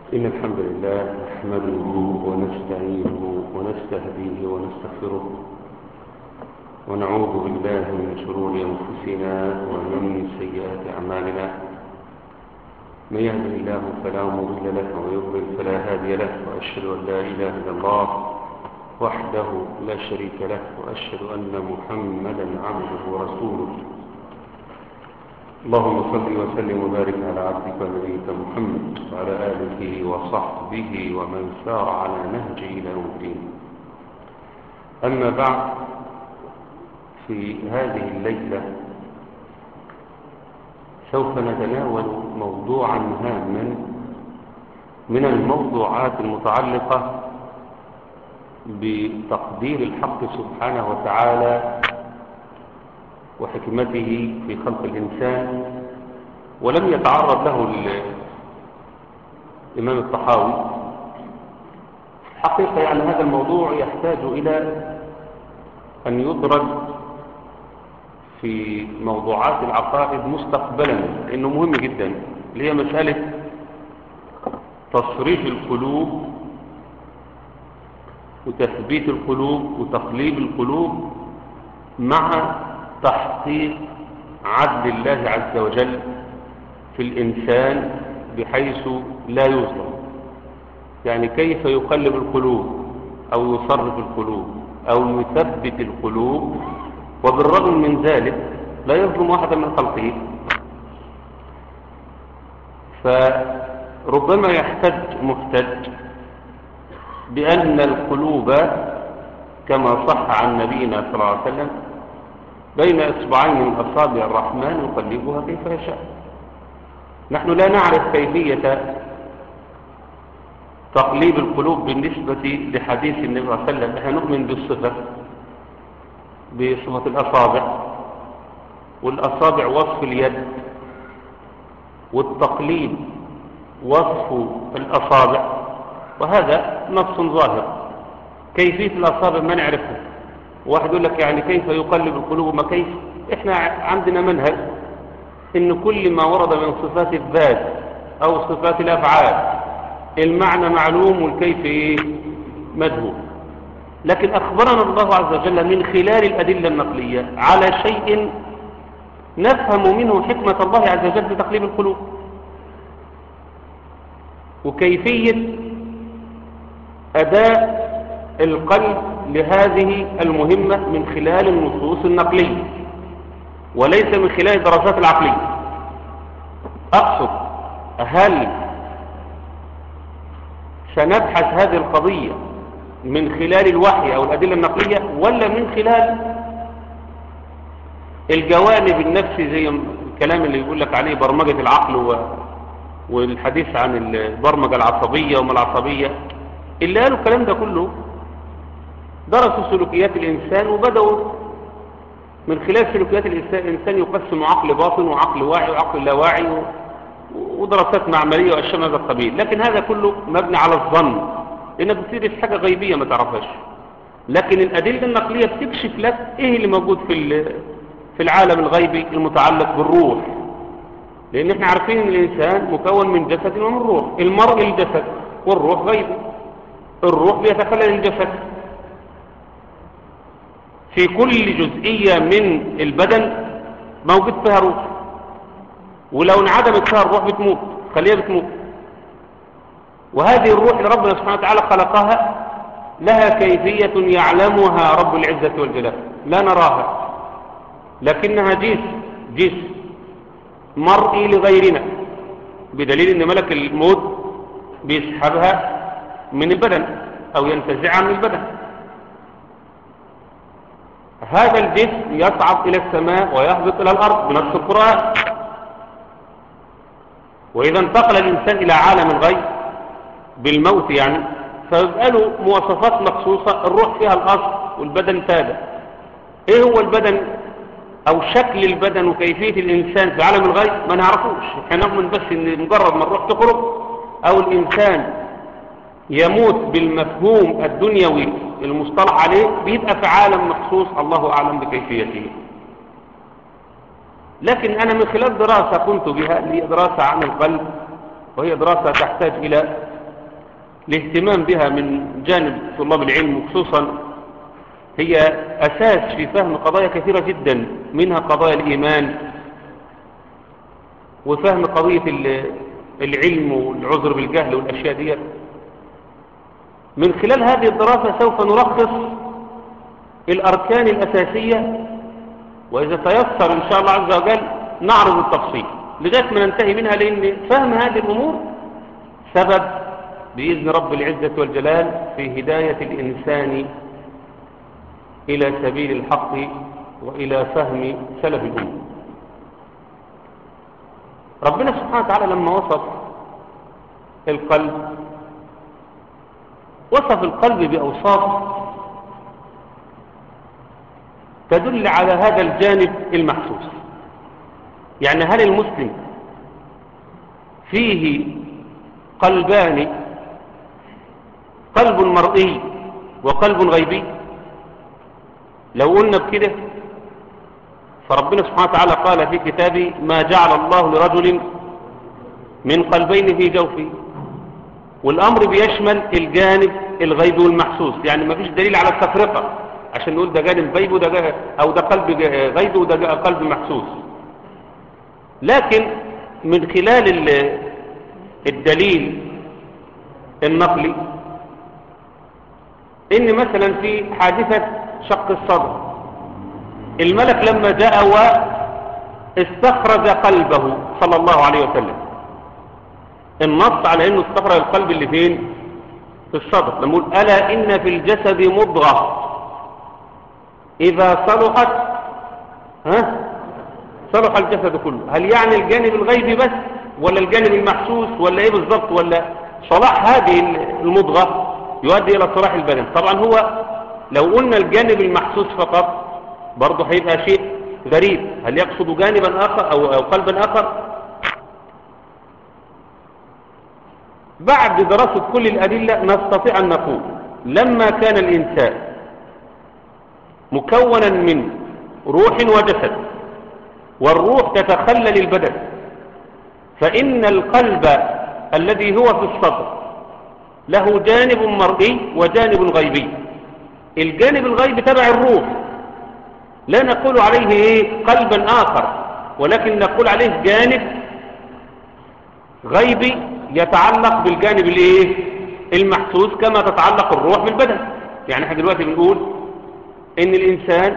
إن الحمد لله نحمده ونستعينه ونستهديه ونستغفره ونعوذ بالله من شرور أنفسنا ومن سيئات أعمالنا من يهده الله فلا مضل له ويضلل فلا هادي له وأشهد أن لا إله إلا الله وحده لا شريك له وأشهد أن محمدا عبده ورسوله اللهم صل وسلم وبارك على عبدك ونبيك محمد وعلى آله وصحبه ومن سار على نهجه إلى يوم الدين أما بعد في هذه الليلة سوف نتناول موضوعا هاما من الموضوعات المتعلقة بتقدير الحق سبحانه وتعالى وحكمته في خلق الإنسان ولم يتعرض له الإمام الطحاوي حقيقة يعني هذا الموضوع يحتاج إلى أن يدرج في موضوعات العقائد مستقبلا لأنه مهم جدا اللي هي مسألة تصريف القلوب وتثبيت القلوب وتقليب القلوب مع تحقيق عدل الله عز وجل في الإنسان بحيث لا يظلم يعني كيف يقلب القلوب أو يصرف القلوب أو يثبت القلوب وبالرغم من ذلك لا يظلم واحدا من خلقه فربما يحتج محتج بأن القلوب كما صح عن نبينا صلى الله عليه وسلم بين إصبعين من أصابع الرحمن يقلبها كيف يشاء نحن لا نعرف كيفية تقليب القلوب بالنسبة لحديث النبي صلى الله عليه وسلم نحن نؤمن بالصفة بصفة الأصابع والأصابع وصف اليد والتقليد وصف الأصابع وهذا نص ظاهر كيفية الأصابع ما نعرفها واحد يقول لك يعني كيف يقلب القلوب ما كيف احنا عندنا منهج ان كل ما ورد من صفات الذات او صفات الافعال المعنى معلوم والكيف ايه مجهول لكن اخبرنا الله عز وجل من خلال الادله النقليه على شيء نفهم منه حكمه الله عز وجل في تقليب القلوب وكيفيه اداء القلب لهذه المهمة من خلال النصوص النقلية وليس من خلال الدراسات العقلية أقصد هل سنبحث هذه القضية من خلال الوحي أو الأدلة النقلية ولا من خلال الجوانب النفسي زي الكلام اللي يقول لك عليه برمجة العقل و... والحديث عن البرمجة العصبية وما العصبية اللي قالوا الكلام ده كله درسوا سلوكيات الإنسان وبدأوا من خلال سلوكيات الإنسان يقسم عقل باطن وعقل واعي وعقل لا واعي ودراسات معملية وأشياء من هذا القبيل لكن هذا كله مبني على الظن لأنك بتصير حاجة غيبية ما تعرفهاش لكن الأدلة النقلية بتكشف لك إيه اللي موجود في في العالم الغيبي المتعلق بالروح لأن احنا عارفين ان الإنسان مكون من جسد ومن روح المرء الجسد والروح غيبي الروح بيتخلل الجسد في كل جزئية من البدن موجود فيها روح ولو انعدمت فيها الروح بتموت خليها بتموت وهذه الروح اللي ربنا سبحانه وتعالى خلقها لها كيفية يعلمها رب العزة والجلال لا نراها لكنها جيس جيس مرئي لغيرنا بدليل ان ملك الموت بيسحبها من البدن او ينتزعها من البدن هذا الجسم يصعد إلى السماء ويهبط إلى الأرض بنفس القرآن وإذا انتقل الإنسان إلى عالم الغيب بالموت يعني فيبقى له مواصفات مخصوصة الروح فيها الأصل والبدن تابع إيه هو البدن أو شكل البدن وكيفية الإنسان في عالم الغيب ما نعرفوش احنا نؤمن بس إن مجرد ما الروح تخرج أو الإنسان يموت بالمفهوم الدنيوي المصطلح عليه بيبقى في عالم مخصوص الله أعلم بكيفيته لكن أنا من خلال دراسة كنت بها اللي دراسة عن القلب وهي دراسة تحتاج إلى الاهتمام بها من جانب طلاب العلم وخصوصا هي أساس في فهم قضايا كثيرة جدا منها قضايا الإيمان وفهم قضية العلم والعذر بالجهل والأشياء دي من خلال هذه الدراسة سوف نلخص الأركان الأساسية وإذا تيسر إن شاء الله عز وجل نعرض التفصيل لغاية ما ننتهي منها لأن فهم هذه الأمور سبب بإذن رب العزة والجلال في هداية الإنسان إلى سبيل الحق وإلى فهم سلف الأمة ربنا سبحانه وتعالى لما وصف القلب وصف القلب بأوصاف تدل على هذا الجانب المحسوس يعني هل المسلم فيه قلبان قلب مرئي وقلب غيبي لو قلنا بكده فربنا سبحانه وتعالى قال في كتابه ما جعل الله لرجل من قلبين في جوفه والأمر بيشمل الجانب الغيبي والمحسوس يعني ما فيش دليل على التفرقة عشان نقول ده جانب غيبي وده أو ده قلب غيبي وده قلب محسوس لكن من خلال الدليل النقلي ان مثلا في حادثة شق الصدر الملك لما جاء واستخرج قلبه صلى الله عليه وسلم النص على انه استخرج القلب اللي فين في الصدر لما يقول الا ان في الجسد مضغه اذا صلحت ها صلح الجسد كله هل يعني الجانب الغيبي بس ولا الجانب المحسوس ولا ايه بالظبط ولا صلاح هذه المضغه يؤدي الى صلاح البدن طبعا هو لو قلنا الجانب المحسوس فقط برضه هيبقى شيء غريب هل يقصد جانبا اخر او, أو قلبا اخر بعد دراسة كل الأدلة نستطيع أن نقول لما كان الإنسان مكونا من روح وجسد والروح تتخلل البدن فإن القلب الذي هو في الصدر له جانب مرئي وجانب غيبي الجانب الغيبي تبع الروح لا نقول عليه إيه قلبا آخر ولكن نقول عليه جانب غيبي يتعلق بالجانب الايه المحسوس كما تتعلق الروح بالبدن يعني احنا دلوقتي بنقول ان الانسان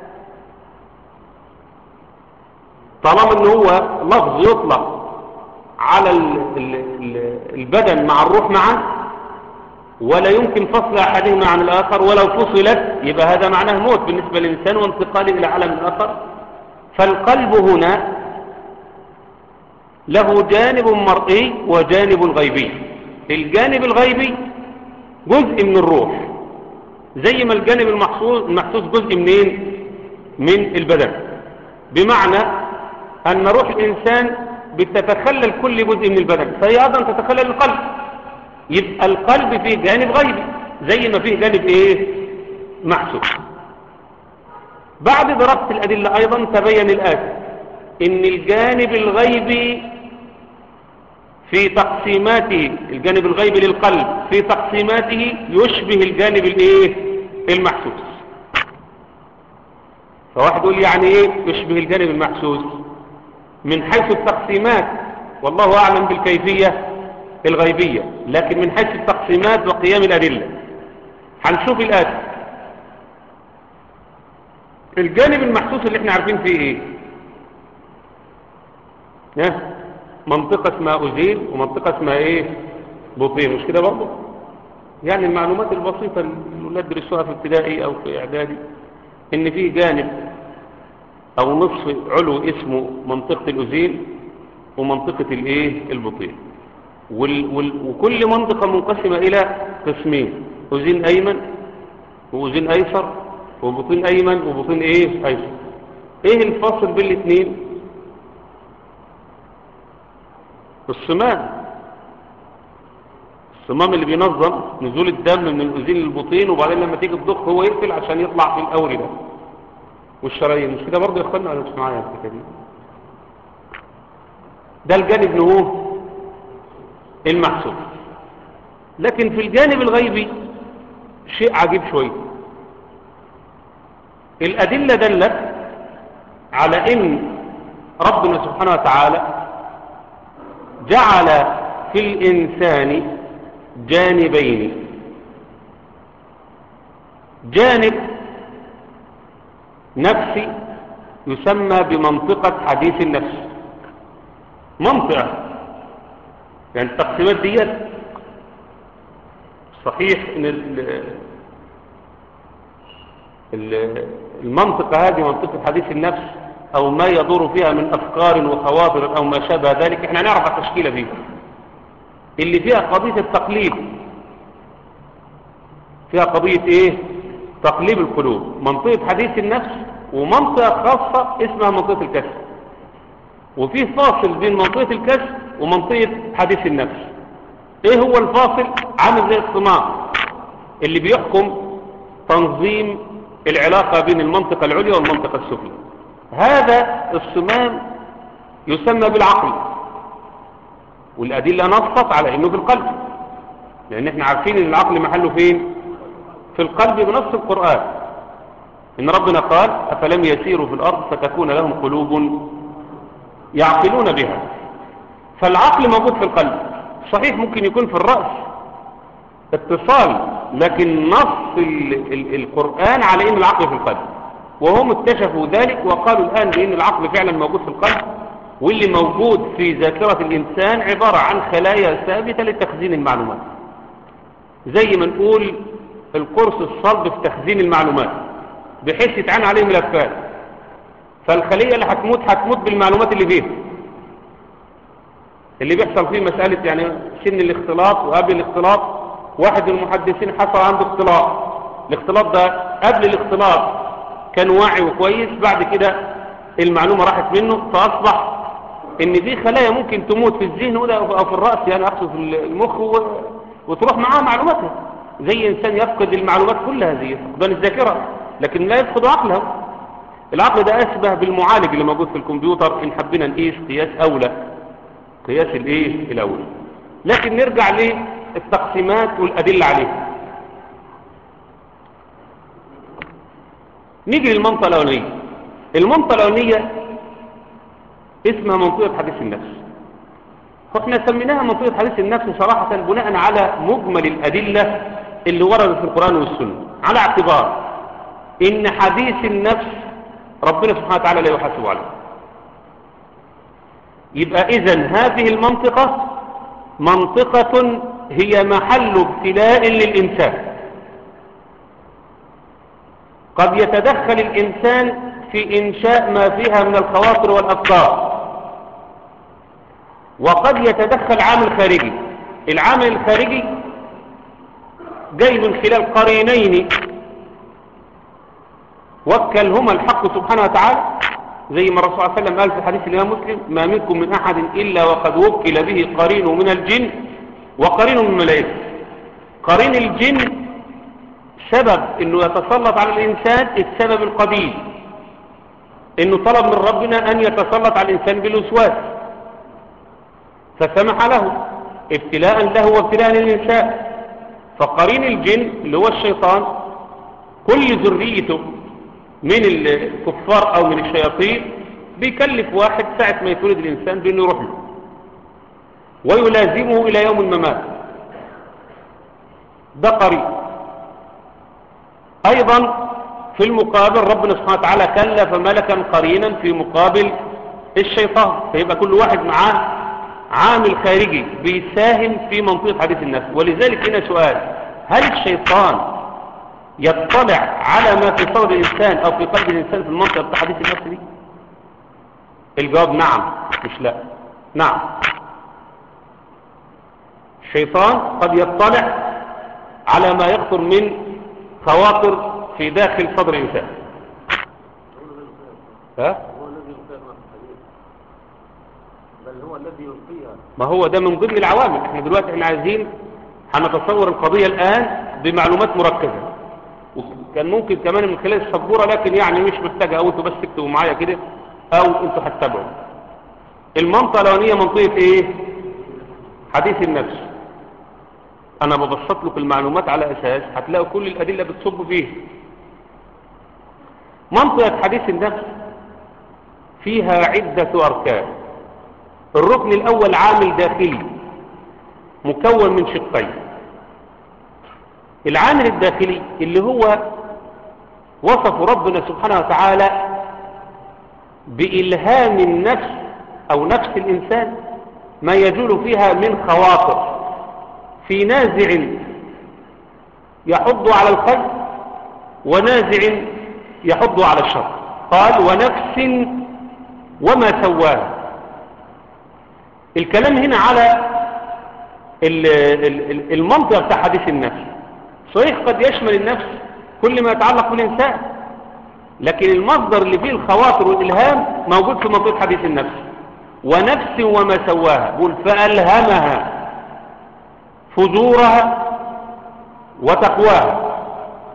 طالما ان هو لفظ يطلق على البدن مع الروح معا ولا يمكن فصل احدهما عن الاخر ولو فصلت يبقى هذا معناه موت بالنسبه للانسان وانتقاله الى عالم اخر فالقلب هنا له جانب مرئي وجانب غيبي الجانب الغيبي جزء من الروح زي ما الجانب المحسوس المحسوس جزء منين من البدن بمعنى أن روح الإنسان بتتخلل كل جزء من البدن فهي أيضا تتخلل القلب يبقى القلب فيه جانب غيبي زي ما فيه جانب إيه محسوس بعد دراسة الأدلة أيضا تبين الآتي إن الجانب الغيبي في تقسيماته الجانب الغيبي للقلب في تقسيماته يشبه الجانب الايه المحسوس فواحد يقول يعني ايه يشبه الجانب المحسوس من حيث التقسيمات والله اعلم بالكيفية الغيبية لكن من حيث التقسيمات وقيام الادلة هنشوف الاتي الجانب المحسوس اللي احنا عارفين فيه ايه ها منطقة اسمها أزيل ومنطقة اسمها ايه بطين مش كده برضه يعني المعلومات البسيطة اللي ندرسوها في ابتدائي او في اعدادي ان في جانب او نصف علو اسمه منطقة الأزيل ومنطقة الايه البطين وال وال وكل منطقة منقسمة الى قسمين أزين ايمن وأزين ايسر وبطين ايمن وبطين ايه ايسر ايه الفاصل بين الاثنين الصمام الصمام اللي بينظم نزول الدم من الأذين للبطين وبعدين لما تيجي تضخ هو يقفل عشان يطلع في الأوري ده والشرايين مش كده برضه يا اخوانا ولا مش معايا الفكره دي ده الجانب نهوه المحسوس لكن في الجانب الغيبي شيء عجيب شوية الأدلة دلت على إن ربنا سبحانه وتعالى جعل في الإنسان جانبين جانب نفسي يسمى بمنطقة حديث النفس منطقة يعني التقسيمات ديت صحيح ان المنطقة هذه منطقة حديث النفس او ما يدور فيها من افكار وخواطر او ما شابه ذلك احنا نعرف التشكيلة فيها اللي فيها قضية التقليب فيها قضية ايه تقليب القلوب منطقة حديث النفس ومنطقة خاصة اسمها منطقة الكسر وفيه فاصل بين منطقة الكسر ومنطقة حديث النفس ايه هو الفاصل عامل زي الصمام اللي بيحكم تنظيم العلاقة بين المنطقة العليا والمنطقة السفلى هذا الصمام يسمى بالعقل والأدلة نصت على انه في القلب لان احنا عارفين ان العقل محله فين في القلب بنص القرآن إن ربنا قال أفلم يسيروا في الأرض فتكون لهم قلوب يعقلون بها فالعقل موجود في القلب صحيح ممكن يكون في الرأس اتصال لكن نص ال ال القرآن على إن العقل في القلب وهم اكتشفوا ذلك وقالوا الآن بأن العقل فعلا موجود في القلب واللي موجود في ذاكرة الإنسان عبارة عن خلايا ثابتة لتخزين المعلومات زي ما نقول القرص الصلب في تخزين المعلومات بحيث يتعان عليه ملفات فالخلية اللي هتموت هتموت بالمعلومات اللي فيها اللي بيحصل فيه مسألة يعني سن الاختلاط وقبل الاختلاط واحد من المحدثين حصل عنده اختلاط الاختلاط ده قبل الاختلاط كان واعي وكويس بعد كده المعلومة راحت منه فأصبح ان دي خلايا ممكن تموت في الذهن او في الرأس يعني اقصد في المخ وتروح معاه معلوماتها زي إنسان يفقد المعلومات كلها زي فقدان الذاكرة لكن لا يفقد عقله العقل ده أشبه بالمعالج اللي موجود في الكمبيوتر إن حبينا نقيس قياس أولى قياس الإيه الأولى لكن نرجع للتقسيمات والأدلة عليه نيجي للمنطقة الأولانية المنطقة الأولانية اسمها منطقة حديث النفس فاحنا سميناها منطقة حديث النفس صراحة بناء على مجمل الأدلة اللي وردت في القرآن والسنة على اعتبار ان حديث النفس ربنا سبحانه وتعالى لا يحاسب عليه يبقى اذا هذه المنطقة منطقة هي محل ابتلاء للإنسان قد يتدخل الإنسان في إنشاء ما فيها من الخواطر والأفكار وقد يتدخل عامل خارجي العامل الخارجي جاي من خلال قرينين وكلهما الحق سبحانه وتعالى زي ما الرسول صلى الله عليه وسلم قال في حديث الإمام مسلم ما منكم من أحد إلا وقد وكل به قرين من الجن وقرين من الملائكة قرين الجن سبب انه يتسلط على الإنسان السبب القديم انه طلب من ربنا أن يتسلط على الإنسان بالوسواس فسمح له ابتلاء له وابتلاء للإنسان فقرين الجن اللي هو الشيطان كل ذريته من الكفار او من الشياطين بيكلف واحد ساعة ما يتولد الانسان بانه يروح له ويلازمه الى يوم الممات ده قرين ايضا في المقابل ربنا سبحانه وتعالى كلف ملكا قرينا في مقابل الشيطان فيبقى كل واحد معاه عامل خارجي بيساهم في منطقة حديث النفس ولذلك هنا سؤال هل الشيطان يطلع على ما في صدر الإنسان أو في قلب الإنسان في المنطقة بتاع حديث النفس دي الجواب نعم مش لا نعم الشيطان قد يطلع على ما يخطر من خواطر في داخل صدر الإنسان ها؟ بل هو الذي يلقيها ما هو ده من ضمن العوامل احنا دلوقتي احنا عايزين هنتصور القضية الآن بمعلومات مركزة وكان ممكن كمان من خلال السبورة لكن يعني مش محتاجة او انتوا بس تكتبوا معايا كده او انتوا هتتابعوا المنطقة الاولانية منطقة ايه حديث النفس انا ببسط لك المعلومات على اساس هتلاقوا كل الادله بتصب فيه منطقه حديث النفس فيها عده اركان الركن الاول عامل داخلي مكون من شقين العامل الداخلي اللي هو وصف ربنا سبحانه وتعالى بإلهام النفس أو نفس الإنسان ما يجول فيها من خواطر في نازع يحض على الخير ونازع يحض على الشر قال ونفس وما سواها الكلام هنا على المنطقة بتاع حديث النفس صحيح قد يشمل النفس كل ما يتعلق بالإنسان لكن المصدر اللي فيه الخواطر والإلهام موجود في منطقة حديث النفس ونفس وما سواها بقول فألهمها فجورها وتقواها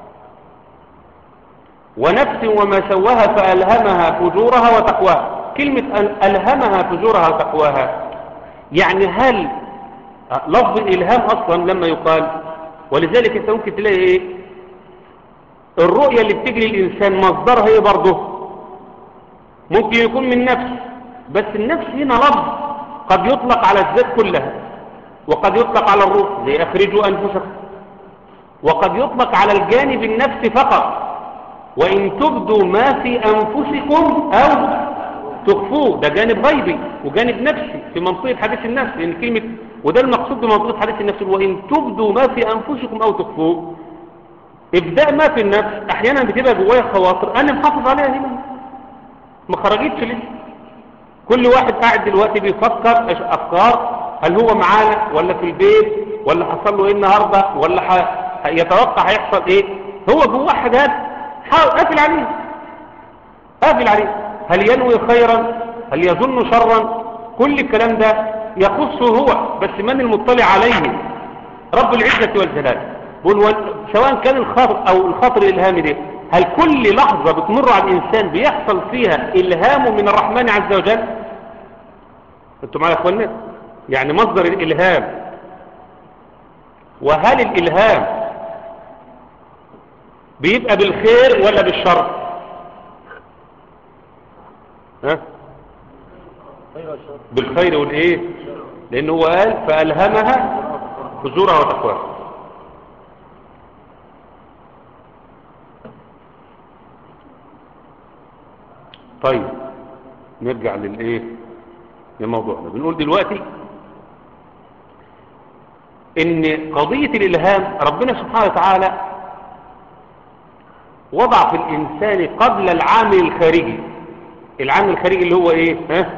ونفس وما سواها فألهمها فجورها وتقواها كلمة ألهمها فجورها وتقواها يعني هل لفظ الإلهام أصلا لما يقال ولذلك انت ممكن تلاقي ايه الرؤية اللي بتجري الإنسان مصدرها ايه برضه ممكن يكون من نفس بس النفس هنا لفظ قد يطلق على الذات كلها وقد يطلق على الروح زي أخرجوا أنفسكم وقد يطلق على الجانب النفسي فقط وإن تبدوا ما في أنفسكم أو تخفوه ده جانب غيبي وجانب نفسي في منطقة حديث النفس لأن كلمة وده المقصود بمنطقة حديث النفس وإن تبدوا ما في أنفسكم أو تخفوه إبداء ما في النفس أحيانا بتبقى جوايا خواطر أنا محافظ عليها هنا ما خرجتش لسه كل واحد قاعد دلوقتي بيفكر أفكار هل هو معانا ولا في البيت ولا حصل له إيه النهاردة ولا ح... يتوقع هيحصل إيه هو جواه حاجات حاول قافل عليه قافل عليه هل ينوي خيرا هل يظن شرا كل الكلام ده يخصه هو بس من المطلع عليه رب العزة والجلال بقول سواء كان الخاطر او الخاطر الالهامي ده هل كل لحظة بتمر على الانسان بيحصل فيها الهام من الرحمن عز وجل انتوا معايا يا اخوانا يعني مصدر الالهام وهل الالهام بيبقى بالخير ولا بالشر ها بالخير والايه لانه هو قال فالهمها فجورها وتقواها طيب نرجع للايه لموضوعنا بنقول دلوقتي ان قضية الالهام ربنا سبحانه وتعالى وضع في الانسان قبل العامل الخارجي العامل الخارجي اللي هو ايه ها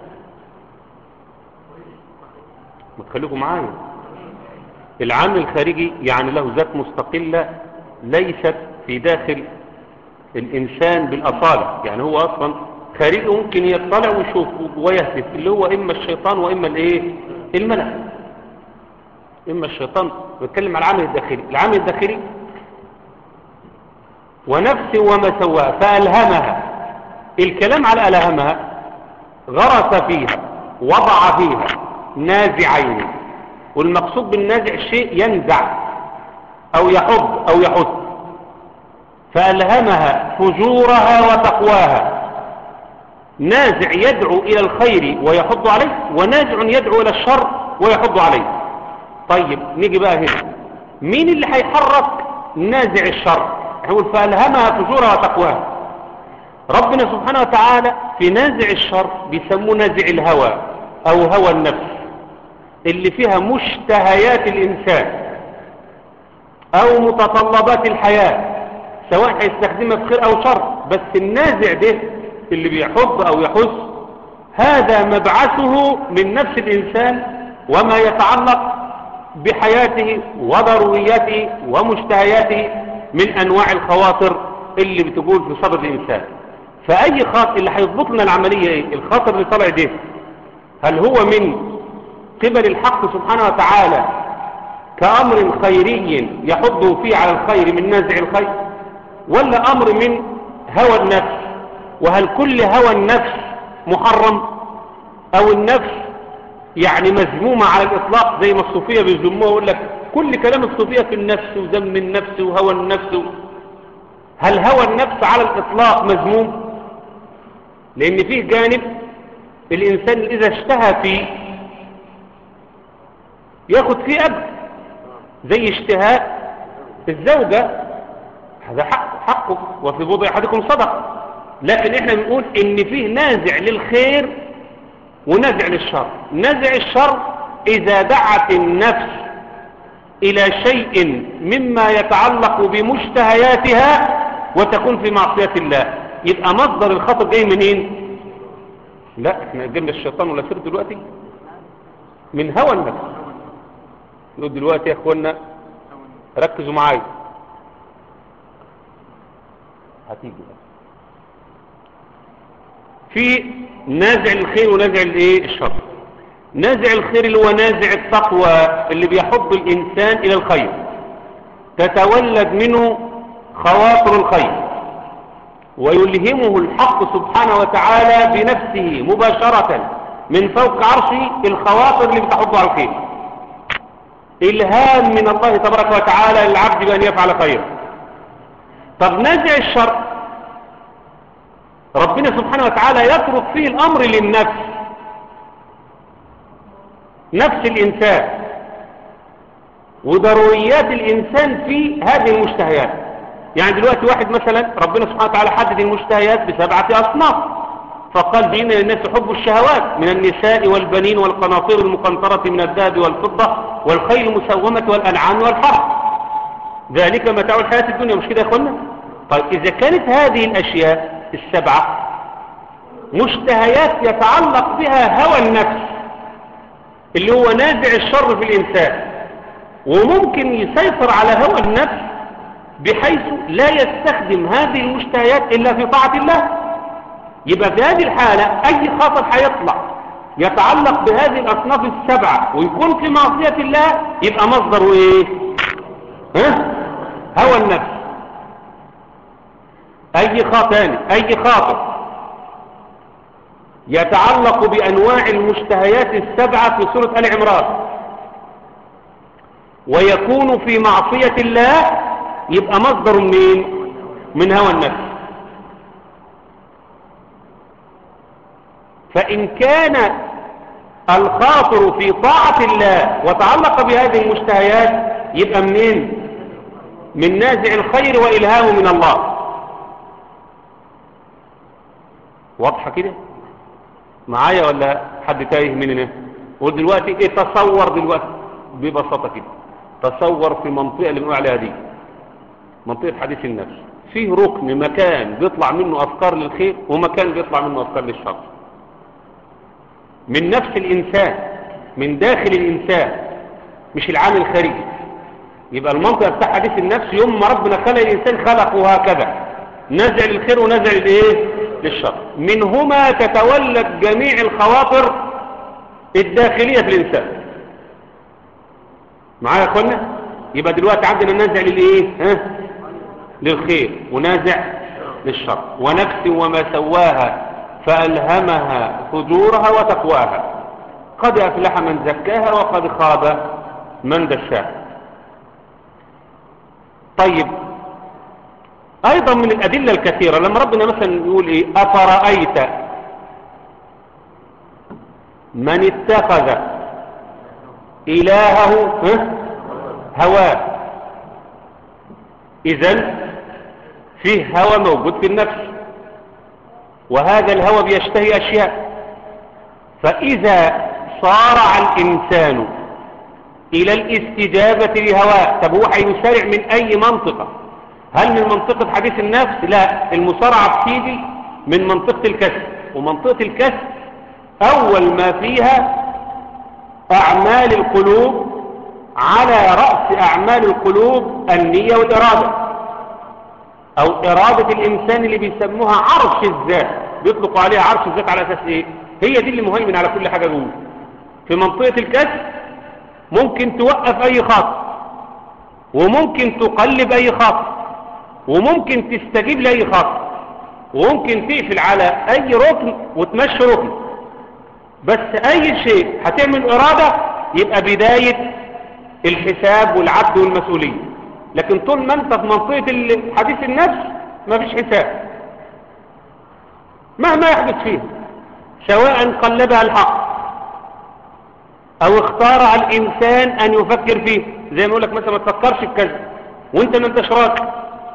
ما تخليكم معايا العامل الخارجي يعني له ذات مستقلة ليست في داخل الإنسان بالأصالة يعني هو أصلا خارجي ممكن يطلع ويشوف ويهدف اللي هو إما الشيطان وإما الإيه الملك إما الشيطان بتكلم على العامل الداخلي العامل الداخلي ونفس وما سواها فألهمها الكلام على ألهمها غرس فيها وضع فيها نازعين والمقصود بالنازع الشيء ينزع أو يحض أو يحث فألهمها فجورها وتقواها نازع يدعو إلى الخير ويحض عليه ونازع يدعو إلى الشر ويحض عليه طيب نيجي بقى هنا مين اللي هيحرك نازع الشر يقول فألهمها فجورها وتقواها ربنا سبحانه وتعالى في نازع الشر بيسموه نازع الهوى أو هوى النفس اللي فيها مشتهيات الإنسان أو متطلبات الحياة سواء هيستخدمها في خير أو شر بس النازع ده اللي بيحب أو يحس هذا مبعثه من نفس الإنسان وما يتعلق بحياته وضرورياته ومشتهياته من أنواع الخواطر اللي بتقول في صدر الإنسان فأي خاطر اللي هيضبط لنا العملية إيه؟ الخاطر اللي طلع ده هل هو من قبل الحق سبحانه وتعالى كأمر خيري يحضه فيه على الخير من نازع الخير ولا أمر من هوى النفس وهل كل هوى النفس محرم أو النفس يعني مذمومة على الإطلاق زي ما الصوفية بيذموها يقول لك كل كلام الصوفية في النفس وذم النفس وهوى النفس هل هوى النفس على الإطلاق مذموم لأن فيه جانب الإنسان إذا اشتهى فيه ياخد فيه أجر زي اشتهاء الزوجة هذا حق حقه وفي بضع أحدكم صدق لكن احنا بنقول ان فيه نازع للخير ونازع للشر نازع الشر إذا دعت النفس إلى شيء مما يتعلق بمشتهياتها وتكون في معصية الله يبقى مصدر الخطر جاي منين لا احنا جبنا الشيطان ولا سر دلوقتي من هوى النفس نقول دلوقتي يا اخوانا ركزوا معايا هتيجي بقى. في نازع الخير ونازع الايه الشر نازع الخير اللي هو نازع التقوى اللي بيحض الانسان الى الخير تتولد منه خواطر الخير ويلهمه الحق سبحانه وتعالى بنفسه مباشرة من فوق عرشه الخواطر اللي بتحض على الخير إلهام من الله تبارك وتعالى للعبد بأن يفعل خيرا طب نازع الشر ربنا سبحانه وتعالى يترك فيه الأمر للنفس نفس الإنسان وضروريات الإنسان في هذه المشتهيات يعني دلوقتي واحد مثلا ربنا سبحانه وتعالى حدد المشتهيات بسبعة أصناف فقال دين للناس حب الشهوات من النساء والبنين والقناطير المقنطرة من الذهب والفضة والخيل المسومة والأنعام والحرث ذلك متاع الحياة الدنيا مش كده يا اخوانا طيب إذا كانت هذه الأشياء السبعة مشتهيات يتعلق بها هوى النفس اللي هو نازع الشر في الإنسان وممكن يسيطر على هوى النفس بحيث لا يستخدم هذه المشتهيات إلا في طاعة الله يبقى في هذه الحالة أي خطر هيطلع يتعلق بهذه الأصناف السبعة ويكون في معصية الله يبقى مصدره إيه ها؟ هوى النفس أي خاطر أي خاطر يتعلق بأنواع المشتهيات السبعة في سورة آل عمران ويكون في معصية الله يبقى مصدر من من هوى النفس فإن كان الخاطر في طاعة الله وتعلق بهذه المشتهيات يبقى منين من نازع الخير وإلهامه من الله واضحة كده معايا ولا حد تايه مننا ودلوقتي ايه تصور دلوقتي ببساطة كده تصور في منطقة اللي بنقول عليها دي منطقة حديث النفس فيه ركن مكان بيطلع منه أفكار للخير ومكان بيطلع منه أفكار للشر من نفس الإنسان من داخل الإنسان مش العامل الخارجي يبقى المنطقة بتاع حديث النفس يوم ما ربنا خلق الإنسان خلقه هكذا نزع للخير ونزع للإيه للشر منهما تتولد جميع الخواطر الداخلية في الإنسان معايا يا أخوانا يبقى دلوقتي عندنا نازع للإيه ها للخير ونازع للشر ونفس وما سواها فألهمها فجورها وتقواها قد أفلح من زكاها وقد خاب من دشاها طيب أيضا من الأدلة الكثيرة لما ربنا مثلا يقول إيه أفرأيت من اتخذ إلهه هواه إذن فيه هوى موجود في النفس وهذا الهوى بيشتهي أشياء فإذا صارع الإنسان إلى الاستجابة لهواه طب هو هيسارع من أي منطقة هل من منطقة حديث النفس لا المصارعة بتيجي من منطقة الكسب ومنطقة الكسب أول ما فيها أعمال القلوب على رأس أعمال القلوب النية والإرادة أو إرادة الإنسان اللي بيسموها عرش الذات بيطلقوا عليها عرش الذات على أساس إيه هي دي اللي مهيمن على كل حاجة جوه في منطقة الكسب ممكن توقف أي خاطر وممكن تقلب أي خاطر وممكن تستجيب لأي خاطر وممكن تقفل على أي ركن وتمشي ركن بس أي شيء هتعمل إرادة يبقى بداية الحساب والعبد والمسؤولية لكن طول ما انت في منطقة ال- حديث النفس ما فيش حساب مهما يحدث فيه سواء قلبها الحق او اختار الانسان ان يفكر فيه زي ما يقول لك مثلا ما تفكرش في كذا وانت ما انتش راضي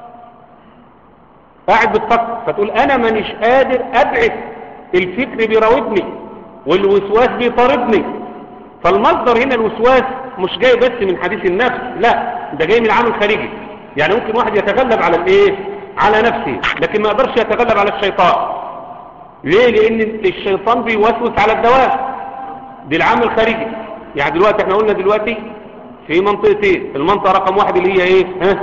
قاعد بتفكر فتقول انا مانيش قادر ابعد الفكر بيراودني والوسواس بيطاردني فالمصدر هنا الوسواس مش جاي بس من حديث النفس لا ده جاي من عامل خارجي يعني ممكن واحد يتغلب على الايه على نفسه لكن ما يقدرش يتغلب على الشيطان ليه لان الشيطان بيوسوس على الدوام دي العامل الخارجي يعني دلوقتي احنا قلنا دلوقتي في منطقتين المنطقه رقم واحد اللي هي ايه ها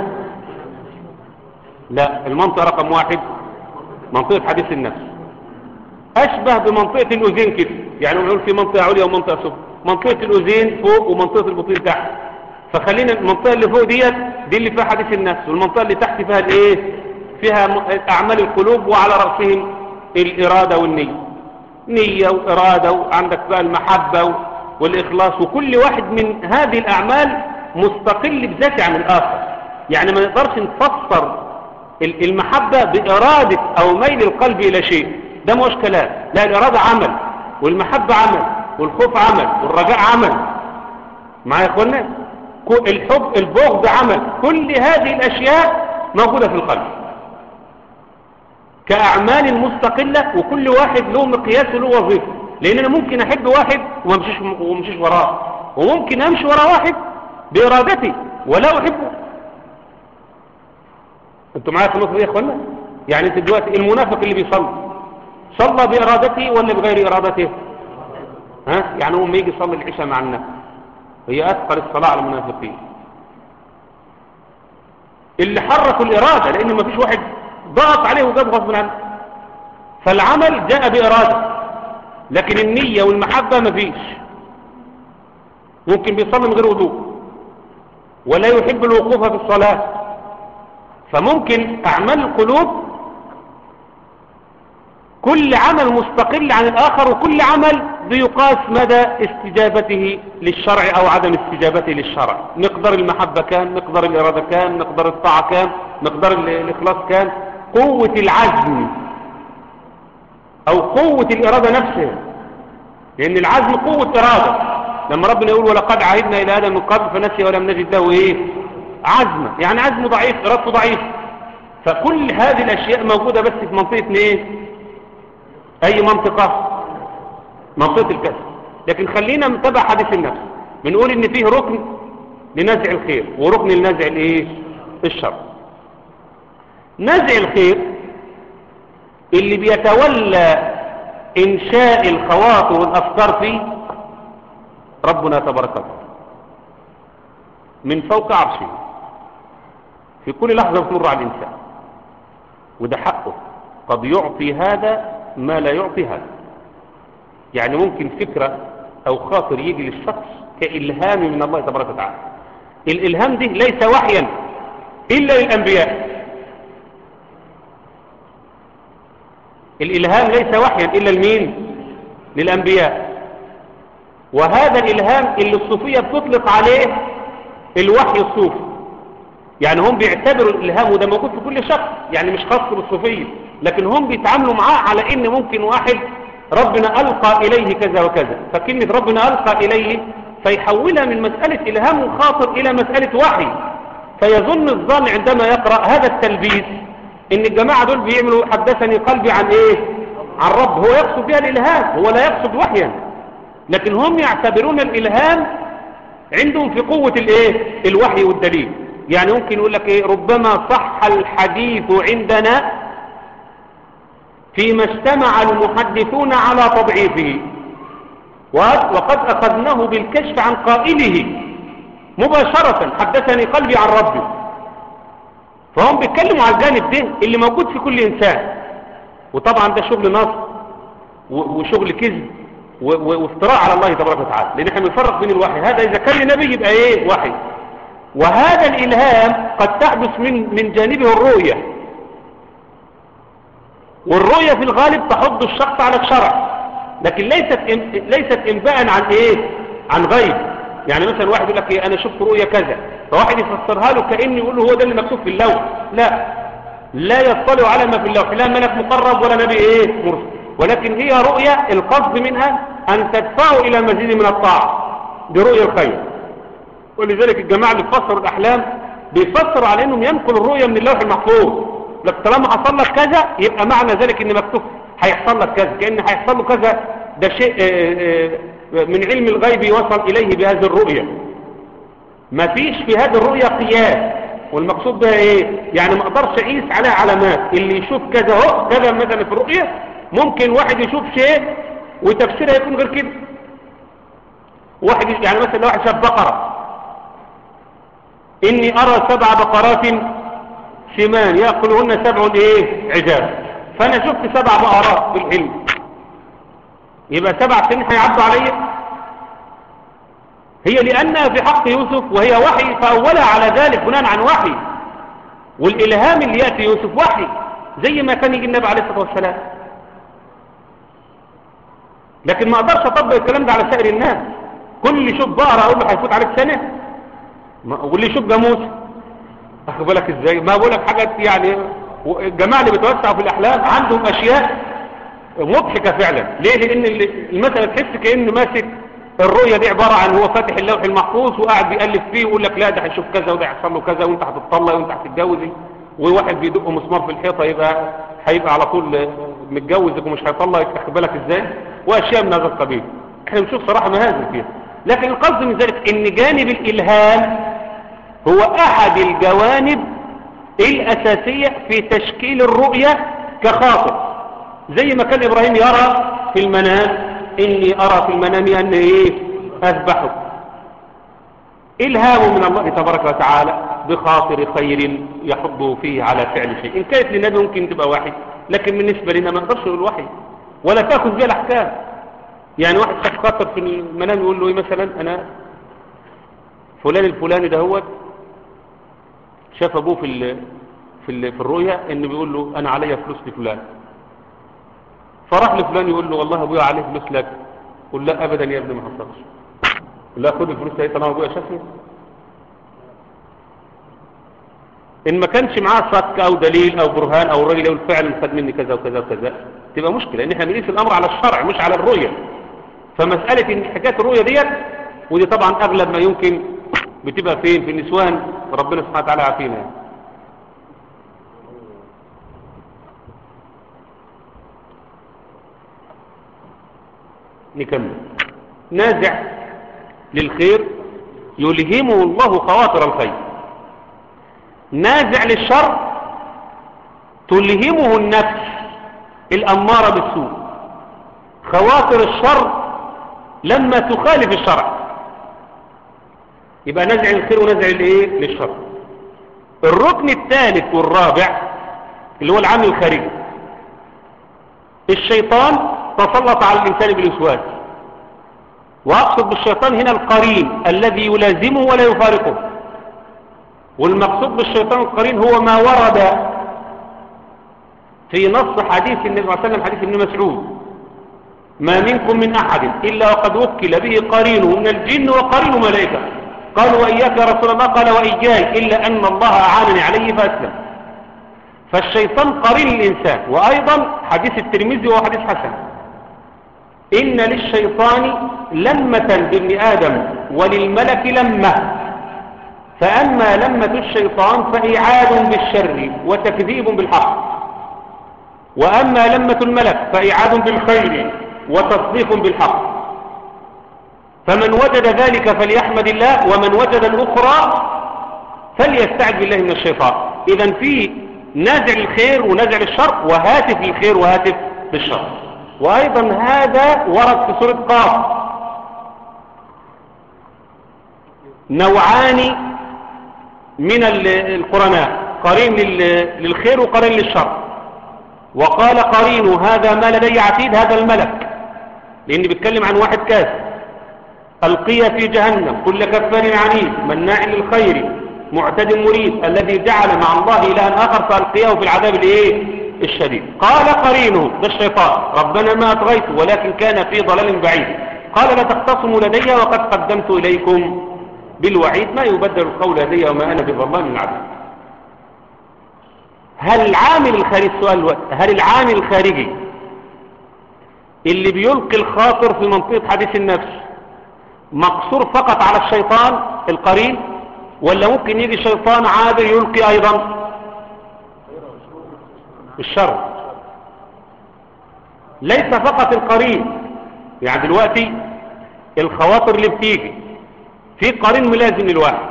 لا المنطقه رقم واحد منطقه حديث النفس اشبه بمنطقه الاذين كده يعني نقول في منطقه عليا ومنطقه سفلى منطقه الاذين فوق ومنطقه البطين تحت فخلينا المنطقه اللي فوق ديت دي اللي فيها حديث النفس والمنطقه اللي تحت فيها الايه فيها م- اعمال القلوب وعلى راسهم الاراده والنيه نيه واراده وعندك بقى المحبه و- والاخلاص وكل واحد من هذه الاعمال مستقل بذاته عن الاخر يعني ما نقدرش نفسر ال- المحبة بإرادة أو ميل القلب إلى شيء ده مش كلام لا الإرادة عمل والمحبة عمل والخوف عمل والرجاء عمل معايا يا اخوانا كو- الحب البغض عمل كل هذه الأشياء موجودة في القلب كأعمال مستقلة وكل واحد له مقياس وله وظيفة لأن أنا ممكن أحب واحد وممشيش, وممشيش وراه وممكن أمشي ورا واحد بإرادتي ولا أحبه انتوا معايا في النقطه دي يا اخوانا يعني انت دلوقتي المنافق اللي بيصلي صلى بارادته ولا بغير ارادته ها يعني هو لما يجي يصلي العشاء مع الناس هي اثقل الصلاه على المنافقين اللي حركوا الاراده لان ما فيش واحد ضغط عليه وجاب غصب عنه فالعمل جاء باراده لكن النيه والمحبه ما فيش ممكن بيصلي من غير وضوء ولا يحب الوقوف في الصلاه فممكن أعمال القلوب كل عمل مستقل عن الآخر وكل عمل بيقاس مدى استجابته للشرع أو عدم استجابته للشرع مقدار المحبة كان مقدار الإرادة كان مقدار الطاعة كان مقدار ال- الإخلاص كان قوة العزم أو قوة الإرادة نفسها لأن العزم قوة إرادة لما ربنا يقول ولقد عهدنا إلى آدم من قبل فنسي ولم نجد له إيه عزمة يعني عزمه ضعيف إرادته ضعيف فكل هذه الأشياء موجودة بس في منطقة إيه أي منطقة منطقة الكسب لكن خلينا نتابع حديث النفس بنقول إن فيه ركن لنزع الخير وركن لنزع الإيه الشر نزع الخير اللي بيتولى إنشاء الخواطر والأفكار فيه ربنا تبارك وتعالى من فوق عرشه في كل لحظة بتمر على الإنسان وده حقه قد يعطي هذا ما لا يعطي هذا يعني ممكن فكرة أو خاطر يجي للشخص كإلهام من الله تبارك وتعالى الإلهام دي ليس وحيا إلا للأنبياء الإلهام ليس وحيا إلا لمين للأنبياء وهذا الإلهام اللي الصوفية بتطلق عليه الوحي الصوفي يعني هم بيعتبروا الإلهام وده موجود في كل شخص يعني مش خاص بالصوفية لكن هم بيتعاملوا معاه على إن ممكن واحد ربنا ألقى إليه كذا وكذا فكلمة ربنا ألقى إليه فيحولها من مسألة إلهام خاطر إلى مسألة وحي فيظن الظن عندما يقرأ هذا التلبيس إن الجماعة دول بيعملوا حدثني قلبي عن إيه عن رب هو يقصد بها الإلهام هو لا يقصد وحيا لكن هم يعتبرون الإلهام عندهم في قوة الايه الوحي والدليل يعني ممكن يقول لك ايه ربما صح الحديث عندنا فيما اجتمع المحدثون على تضعيفه وقد أخذناه بالكشف عن قائله مباشرة حدثني قلبي عن ربي فهم بيتكلموا على الجانب ده اللي موجود في كل إنسان وطبعا ده شغل نصر وشغل كذب وافتراء على الله تبارك وتعالى لان احنا بنفرق بين الوحي هذا اذا كان لنبي يبقى ايه وحي وهذا الالهام قد تحدث من من جانبه الرؤيه والرؤيه في الغالب تحض الشخص على الشرع لكن ليست ليست انباء عن ايه عن غيب يعني مثلا واحد يقول لك ايه انا شفت رؤية كذا فواحد يفسرها له كأنه يقول له هو ده اللي مكتوب في اللوح لا لا يطلع على ما في اللوح لا ملك مقرب ولا نبي ايه مرسل ولكن هي رؤية القصد منها ان تدفعه الى مزيد من الطاعة دي رؤية الخير ولذلك الجماعة اللي بيفسروا الاحلام بيفسروا على انهم ينقلوا الرؤية من اللوح المحفوظ لك طالما حصل لك كذا يبقى معنى ذلك ان مكتوب هيحصل لك كذا كأن هيحصل له كذا ده شيء آه، آه، من علم الغيب وصل إليه بهذه الرؤية ما فيش في هذه الرؤية قياس والمقصود بها ايه يعني ما اقدرش اقيس عليها علامات اللي يشوف كذا اهو كذا مثلا في الرؤية ممكن واحد يشوف شيء وتفسيرها يكون غير كده واحد يش- يعني مثلا لو واحد شاف بقرة اني ارى سبع بقرات سمان يأكلهن سبع ايه عجاب فانا شفت سبع بقرات في الحلم يبقى سبع سنين هيعدوا عليا هي لأنها في حق يوسف وهي وحي فأولها على ذلك بناء عن وحي والإلهام اللي يأتي يوسف وحي زي ما كان يجي النبي عليه الصلاة والسلام لكن ما أقدرش أطبق الكلام ده على سائر الناس كل اللي يشوف بقرة أقول له هيفوت عليك سنة ما- واللي يشوف جاموس أخد بالك إزاي ما بقول لك حاجات يعني الجماعة اللي بتوسعوا في الأحلام عندهم أشياء مضحكة فعلا ليه لان ال- المسألة تحس كأنه ماسك الرؤية دي عبارة عن هو فاتح اللوح المحفوظ وقاعد بيألف فيه ويقول لك لا ده هيشوف كذا وده هيحصل له كذا وانت هتطلق وانت هتتجوزي وواحد بيدق مسمار في الحيطة يبقى هيبقى على طول آه، متجوز ومش هيطلق تاخد بالك ازاي واشياء من هذا القبيل احنا بنشوف صراحة مهازل فيها لكن القصد من ذلك ان جانب الالهام هو احد الجوانب الاساسية في تشكيل الرؤية كخاطر زي ما كان إبراهيم يرى في المنام إني أرى في المنام أن إيه أذبحك إلهام من الله تبارك وتعالى بخاطر خير يحضه فيه على فعل شيء إن كانت للنبي ممكن تبقى وحي لكن بالنسبة لنا ما نقدرش نقول وحي ولا تأخذ بها الأحكام يعني واحد شاف خاطر في المنام يقول له إيه مثلا أنا فلان الفلاني ده هو شاف أبوه في ال في ال في الرؤيا إنه بيقول له أنا عليا فلوس لفلان فراح لفلان يقول له والله ابويا عليه فلوس لك قل لا ابدا يا ابني ما حصلش قل لا خد الفلوس دي طالما ابويا شافني ان ما كانش معاه صك او دليل او برهان او الراجل يقول فعلا خد مني كذا وكذا وكذا تبقى مشكله لان احنا بنقيس الامر على الشرع مش على الرؤيه فمساله ان حكايه الرؤيه ديت ودي طبعا اغلب ما يمكن بتبقى فين في النسوان ربنا سبحانه وتعالى عافينا يعني. نكمل نازع للخير يلهمه الله خواطر الخير نازع للشر تلهمه النفس الأمارة بالسوء خواطر الشر لما تخالف الشرع يبقى نزع الخير ونزع الايه للشر الركن الثالث والرابع اللي هو العامل الخارجي الشيطان تسلط على الإنسان بالوسواس وأقصد بالشيطان هنا القرين الذي يلازمه ولا يفارقه والمقصود بالشيطان القرين هو ما ورد في نص حديث النبي صلى الله عليه وسلم حديث ابن مسعود ما منكم من أحد إلا وقد وكل به قرينه من الجن وقرين ملائكة قالوا وإياك يا رسول الله قال وإياي إلا أن الله أعانني عليه فأسلم فالشيطان قرين الإنسان وأيضا حديث الترمذي وهو حديث حسن إن للشيطان لمة بابن آدم وللملك لمة فأما لمة الشيطان فإعاد بالشر وتكذيب بالحق وأما لمة الملك فإعاد بالخير وتصديق بالحق فمن وجد ذلك فليحمد الله ومن وجد الأخرى فليستعد بالله من الشيطان إذا في نازع الخير ونازع الشر وهاتف للخير وهاتف للشر وأيضا هذا ورد في سورة قاف نوعان من القرناء قرين للخير وقرين للشر وقال قرين هذا ما لدي عتيد هذا الملك لأن بيتكلم عن واحد كافر ألقي في جهنم كل كفار عنيد مناع للخير معتد مريد الذي جعل مع الله إلها آخر فألقيه في العذاب الإيه؟ الشديد قال قرينه ده الشيطان ربنا ما أطغيته ولكن كان في ضلال بعيد قال لا تختصموا لدي وقد قدمت إليكم بالوعيد ما يبدل القول لدي وما أنا بظلام العبد هل العامل الخارجي السؤال الوقت هل العامل الخارجي اللي بيلقي الخاطر في منطقة حديث النفس مقصور فقط على الشيطان القرين ولا ممكن يجي شيطان عابر يلقي أيضا الشر ليس فقط القرين يعني دلوقتي الخواطر اللي بتيجي في قرين ملازم للواحد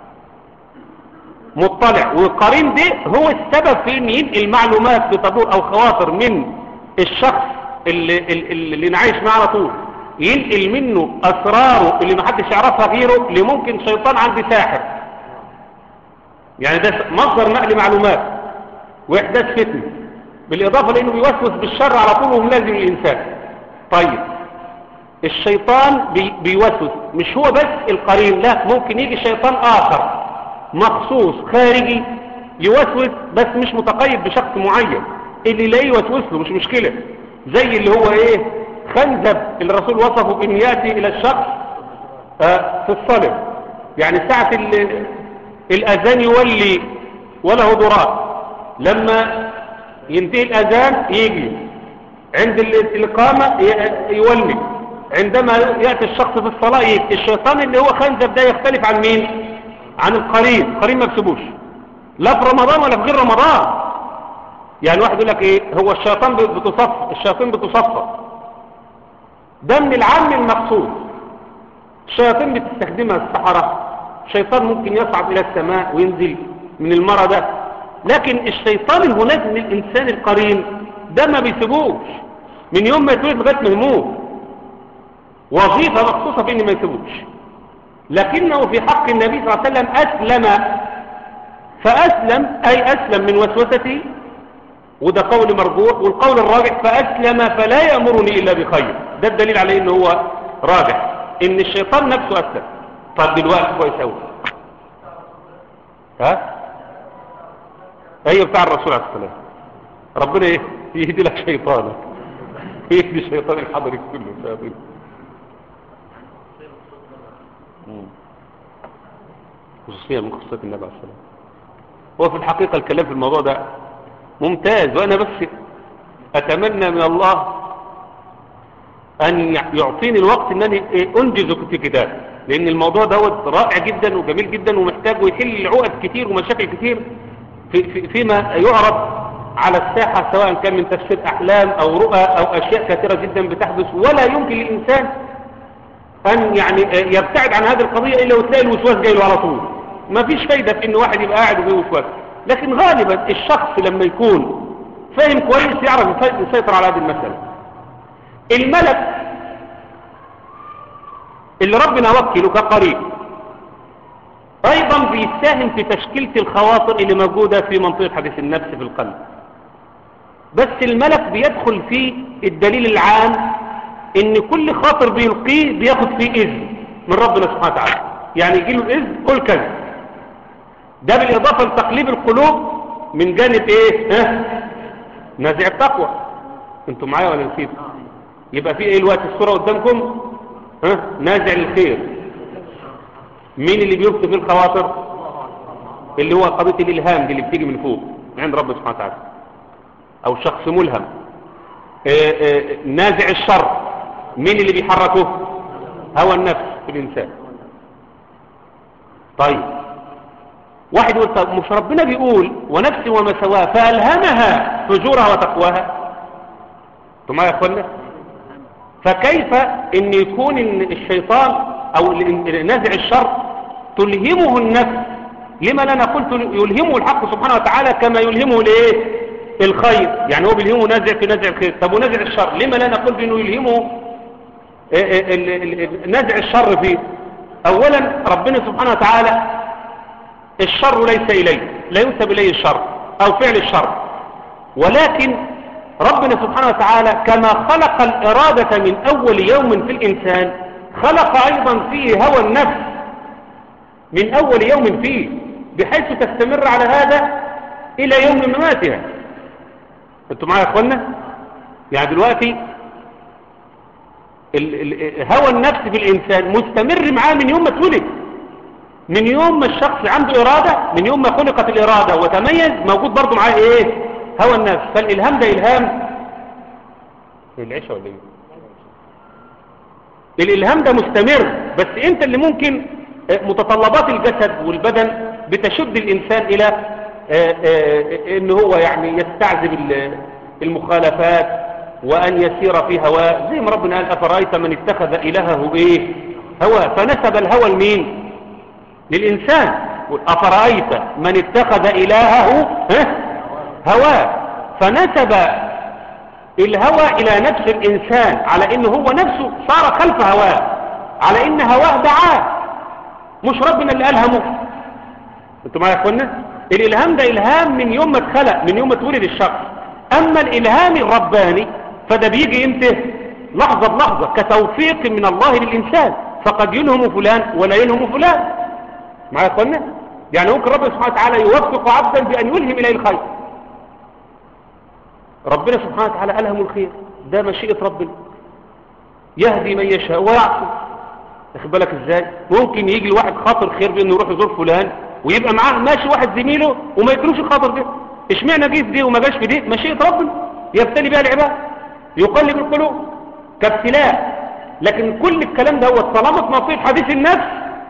مطلع والقرين ده هو السبب في ان ينقل معلومات بتدور او خواطر من الشخص اللي, اللي, اللي نعيش معاه على طول ينقل منه اسراره اللي محدش يعرفها غيره لممكن شيطان عندي ساحر يعني ده مصدر نقل معلومات واحداث فتنه بالاضافه لانه بيوسوس بالشر على طول وملازم للانسان طيب الشيطان بي بيوسوس مش هو بس القرين لا ممكن يجي شيطان اخر مخصوص خارجي يوسوس بس مش متقيد بشخص معين اللي لا يوسوس له مش مشكلة زي اللي هو ايه خنزب اللي الرسول وصفه بان ياتي الى الشخص آه في الصلب يعني ساعة الاذان يولي وله دورات لما ينتهي الاذان يجي عند الاقامة يولي عندما يأتي الشخص في الصلاة يجي الشيطان اللي هو خنزب ده يختلف عن مين عن القرين القرين ما بسيبوش لا في رمضان ولا في غير رمضان يعني واحد يقول لك ايه هو الشيطان بتصف الشياطين بتصفى ده من العام المقصود الشياطين بتستخدمها السحرة الشيطان ممكن يصعد الى السماء وينزل من المرة ده لكن الشيطان المنازل للإنسان القرين ده ما بيسيبوش من يوم ما يتولد لغاية ما يموت وظيفة مخصوصة في ان ما يسيبوش لكنه في حق النبي صلى الله عليه وسلم أسلم فأسلم أي أسلم من وسوسته وده قول مرجوح والقول الراجح فأسلم فلا يأمرني إلا بخير ده الدليل عليه أنه هو راجح إن الشيطان نفسه أسلم طب دلوقتي كويس أوي ها أيوة بتاع الرسول عليه السلام ربنا إيه يهدي لك شيطانك يهدي الشيطان الحضري كله شياطين خصوصية من خصوصيات النبي عليه السلام هو في الحقيقة الكلام في الموضوع ده ممتاز وأنا بس أتمنى من الله أن يعطيني الوقت أنني أنجز في كتاب لأن الموضوع دوت رائع جدا وجميل جدا ومحتاج ويحل عقد كتير ومشاكل كتير في في فيما يعرض على الساحة سواء كان من تفسير أحلام أو رؤى أو أشياء كثيرة جدا بتحدث ولا يمكن للإنسان أن يعني يبتعد عن هذه القضية إلا وتلاقي الوسواس جاي له على طول ما فيش فايدة في إن واحد يبقى قاعد وفيه وسواس لكن غالبا الشخص لما يكون فاهم كويس يعرف يسيطر على هذه المسألة الملك اللي ربنا وكله كقريب أيضا بيساهم في تشكيلة الخواطر اللي موجودة في منطقة حديث النفس في القلب بس الملك بيدخل في الدليل العام ان كل خاطر بيلقيه بياخد فيه اذن من ربنا سبحانه وتعالى يعني يجي له الاذن قل كذا ده بالاضافه لتقليب القلوب من جانب ايه ها نازع التقوى انتوا معايا ولا نسيت يبقى في ايه الوقت الصوره قدامكم ها نازع الخير مين اللي بيلقي في الخواطر اللي هو قضيه الالهام دي اللي بتيجي من فوق عند ربنا سبحانه وتعالى او شخص ملهم آآ آآ نازع الشر مين اللي بيحركه هوى النفس في الإنسان طيب واحد يقول طب مش ربنا بيقول ونفس وما سواها فألهمها فجورها وتقواها انتوا معايا يا اخوانا فكيف ان يكون إن الشيطان او نازع الشر تلهمه النفس لما لا نقول يلهمه الحق سبحانه وتعالى كما يلهمه الايه الخير يعني هو بيلهمه نازع في نازع الخير طب ونازع الشر لما لا نقول بانه يلهمه نزع الشر فيه اولا ربنا سبحانه وتعالى الشر ليس اليه لا ينسب اليه الشر او فعل الشر ولكن ربنا سبحانه وتعالى كما خلق الارادة من اول يوم في الانسان خلق ايضا فيه هوى النفس من اول يوم فيه بحيث تستمر على هذا الى يوم مماتها انتوا معايا يا اخوانا يعني دلوقتي ال- ال- هوى النفس في الإنسان مستمر معاه من يوم ما اتولد من يوم ما الشخص عنده إرادة من يوم ما خلقت الإرادة وتميز موجود برضه معاه إيه هوى النفس فالإلهام ده إلهام العشاء ولا إيه الإلهام ده مستمر بس أنت اللي ممكن آه، متطلبات الجسد والبدن بتشد الإنسان إلى آه، آه، إن هو يعني يستعذب ال- المخالفات وأن يسير في هواه زي ما ربنا قال أفرأيت من اتخذ إلهه إيه هواه فنسب الهوى لمين للإنسان أفرأيت من اتخذ إلهه ها؟ هواه فنسب الهوى إلى نفس الإنسان على إنه هو نفسه صار خلف هواه على إن هواه دعاه مش ربنا اللي ألهمه انتوا معايا يا اخوانا الإلهام ده إلهام من يوم ما اتخلق من يوم ما اتولد الشخص أما الإلهام الرباني فده بيجي امتى لحظة بلحظة كتوفيق من الله للإنسان فقد يلهم فلان ولا يلهم فلان معايا يا اخوانا يعني ممكن ربنا سبحانه وتعالى يوفق عبدا بأن يلهم إليه الخير ربنا سبحانه وتعالى ألهم الخير ده مشيئة ربنا يهدي من يشاء ويعصي واخد بالك ازاي ممكن يجي الواحد خاطر خير بانه يروح يزور فلان ويبقى معاه ماشي واحد زميله وما يكروش الخاطر ده اشمعنى جه في دي وما جاش في دي مشيئة ربنا يبتلي بها العباد يقلب القلوب كابتلاء لكن كل الكلام ده هو طالما في نصيب حديث النفس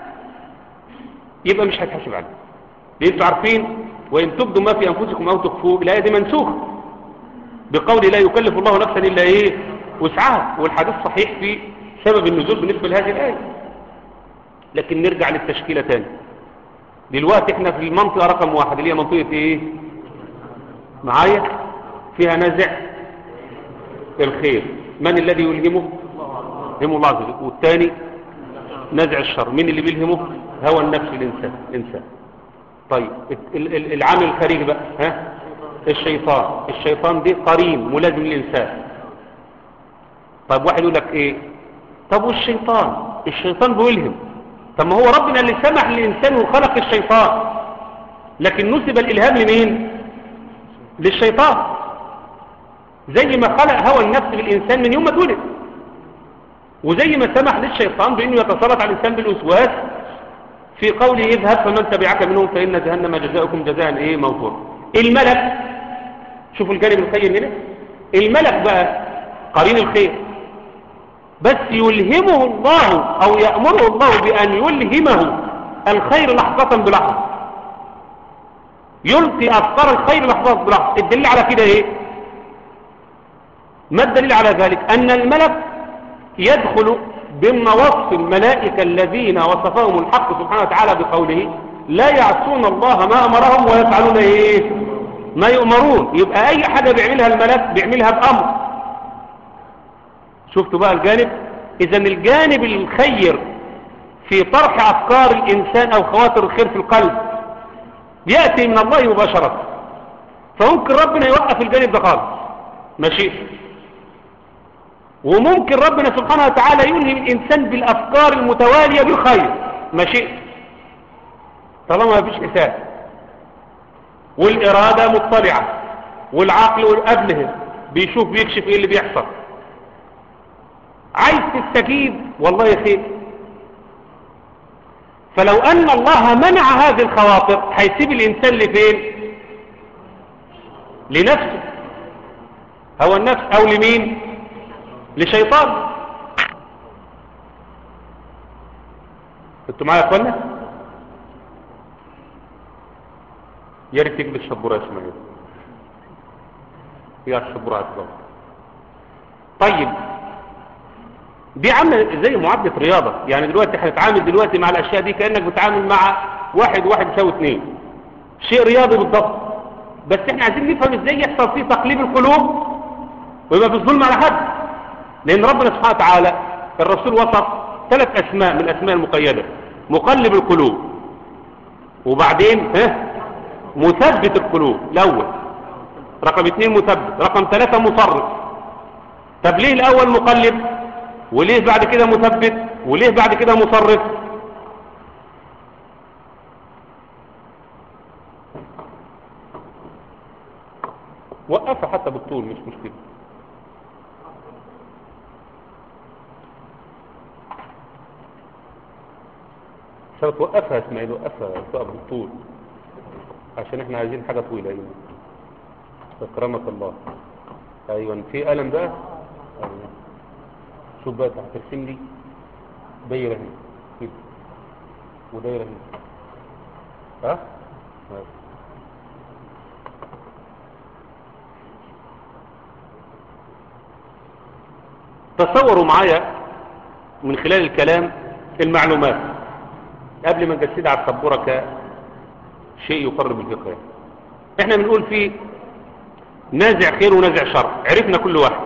يبقى مش هيتحاسب عليه ليه انتوا عارفين وان تبدوا ما في انفسكم او تخفوه الايه دي منسوخه بقول لا يكلف الله نفسا الا ايه وسعها والحديث صحيح في سبب النزول بالنسبه لهذه الايه لكن نرجع للتشكيله تاني دلوقتي احنا في المنطقه رقم واحد اللي هي منطقه ايه معايا فيها نزع الخير من الذي يلهمه يلهمه الله عز وجل والثاني نزع الشر مين اللي بيلهمه هوى النفس الانسان الانسان طيب ال- ال- العامل الخارجي بقى ها الشيطان الشيطان دي قرين ملازم للإنسان طيب واحد يقول لك ايه طب والشيطان الشيطان بيلهم طب ما هو ربنا اللي سمح للإنسان وخلق الشيطان لكن نسب الإلهام لمين للشيطان زي ما خلق هوى النفس بالإنسان من يوم ما اتولد وزي ما سمح للشيطان بأنه يتسلط على الإنسان بالوسواس في قوله اذهب فمن تبعك منهم فإن جهنم جزاؤكم جزاء ايه موفور الملك شوفوا الجانب الخير هنا الملك بقى قرين الخير بس يلهمه الله او يأمره الله بأن يلهمه الخير لحظة بلحظة يلقي أفكار الخير لحظة بلحظة الدليل على كده ايه ما الدليل على ذلك أن الملك يدخل ضمن وصف الملائكة الذين وصفهم الحق سبحانه وتعالى بقوله لا يعصون الله ما أمرهم ويفعلون إيه ما يؤمرون يبقى أي حاجة بيعملها الملك بيعملها بأمر شفتوا بقى الجانب إذا الجانب الخير في طرح أفكار الإنسان أو خواطر الخير في القلب يأتي من الله مباشرة فممكن ربنا يوقف الجانب ده خالص ماشي وممكن ربنا سبحانه وتعالى يلهم الإنسان بالأفكار المتوالية بالخير ماشي طالما ما فيش حساب والإرادة مطلعة والعقل قبله بيشوف بيكشف ايه اللي بيحصل عايز تستجيب والله يا خير فلو أن الله منع هذه الخواطر هيسيب الإنسان لفين لنفسه هو النفس أو لمين لشيطان انتوا معايا يا اخوانا يا ريت تجيب الشبوره يا اسماعيل هي الشبوره هتضل طيب دي عامله زي معادله رياضه يعني دلوقتي هنتعامل دلوقتي مع الاشياء دي كانك بتتعامل مع واحد واحد يساوي اثنين شيء رياضي بالضبط بس احنا عايزين نفهم ازاي يحصل فيه تقليب القلوب ويبقى في الظلم على حد لان ربنا سبحانه وتعالى الرسول وصف ثلاث اسماء من الاسماء المقيده مقلب القلوب وبعدين ها مثبت القلوب الاول رقم اثنين مثبت رقم ثلاثة مصرف طب ليه الاول مقلب وليه بعد كده مثبت وليه بعد كده مصرف وقفها حتى بالطول مش مشكلة عشان توقفها يا اسماعيل وقفها تقف بالطول عشان احنا عايزين حاجة طويلة ايوه اكرمك الله ايوه في قلم بقى ايوه شوف بقى تحت ترسم لي دايرة هنا كده ودايرة هنا ها ماشي. تصوروا معايا من خلال الكلام المعلومات قبل ما نجسدها على السبورة كشيء يقرب الفقه يعني. احنا بنقول في نازع خير ونازع شر عرفنا كل واحد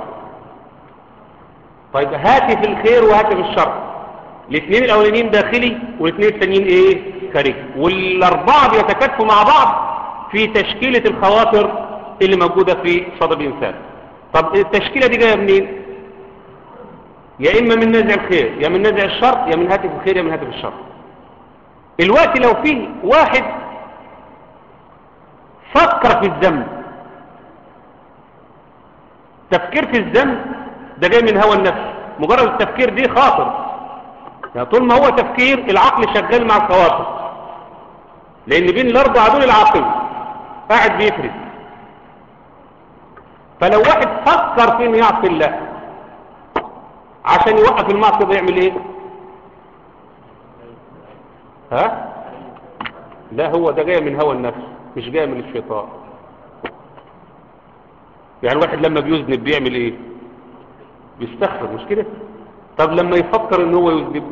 طيب هاتي في الخير وهاتي في الشر الاثنين الاولانيين داخلي والاثنين الثانيين ايه خارجي والاربعه بيتكاتفوا مع بعض في تشكيله الخواطر اللي موجوده في صدر الانسان طب التشكيله دي جايه منين يا اما من نازع الخير يا من نازع الشر يا من هاتف الخير يا من هاتف الشر الوقت لو فيه واحد فكر في الذنب تفكير في الذنب ده جاي من هوى النفس مجرد التفكير دي خاطر يعني طول ما هو تفكير العقل شغال مع الخواطر لان بين الاربعه دول العقل قاعد بيفرد فلو واحد فكر في انه يعصي الله عشان يوقف المعصيه ده يعمل ايه ها لا هو ده جاي من هوى النفس مش جاي من الشيطان يعني الواحد لما بيذنب بيعمل ايه بيستغفر مش كده طب لما يفكر ان هو يذنب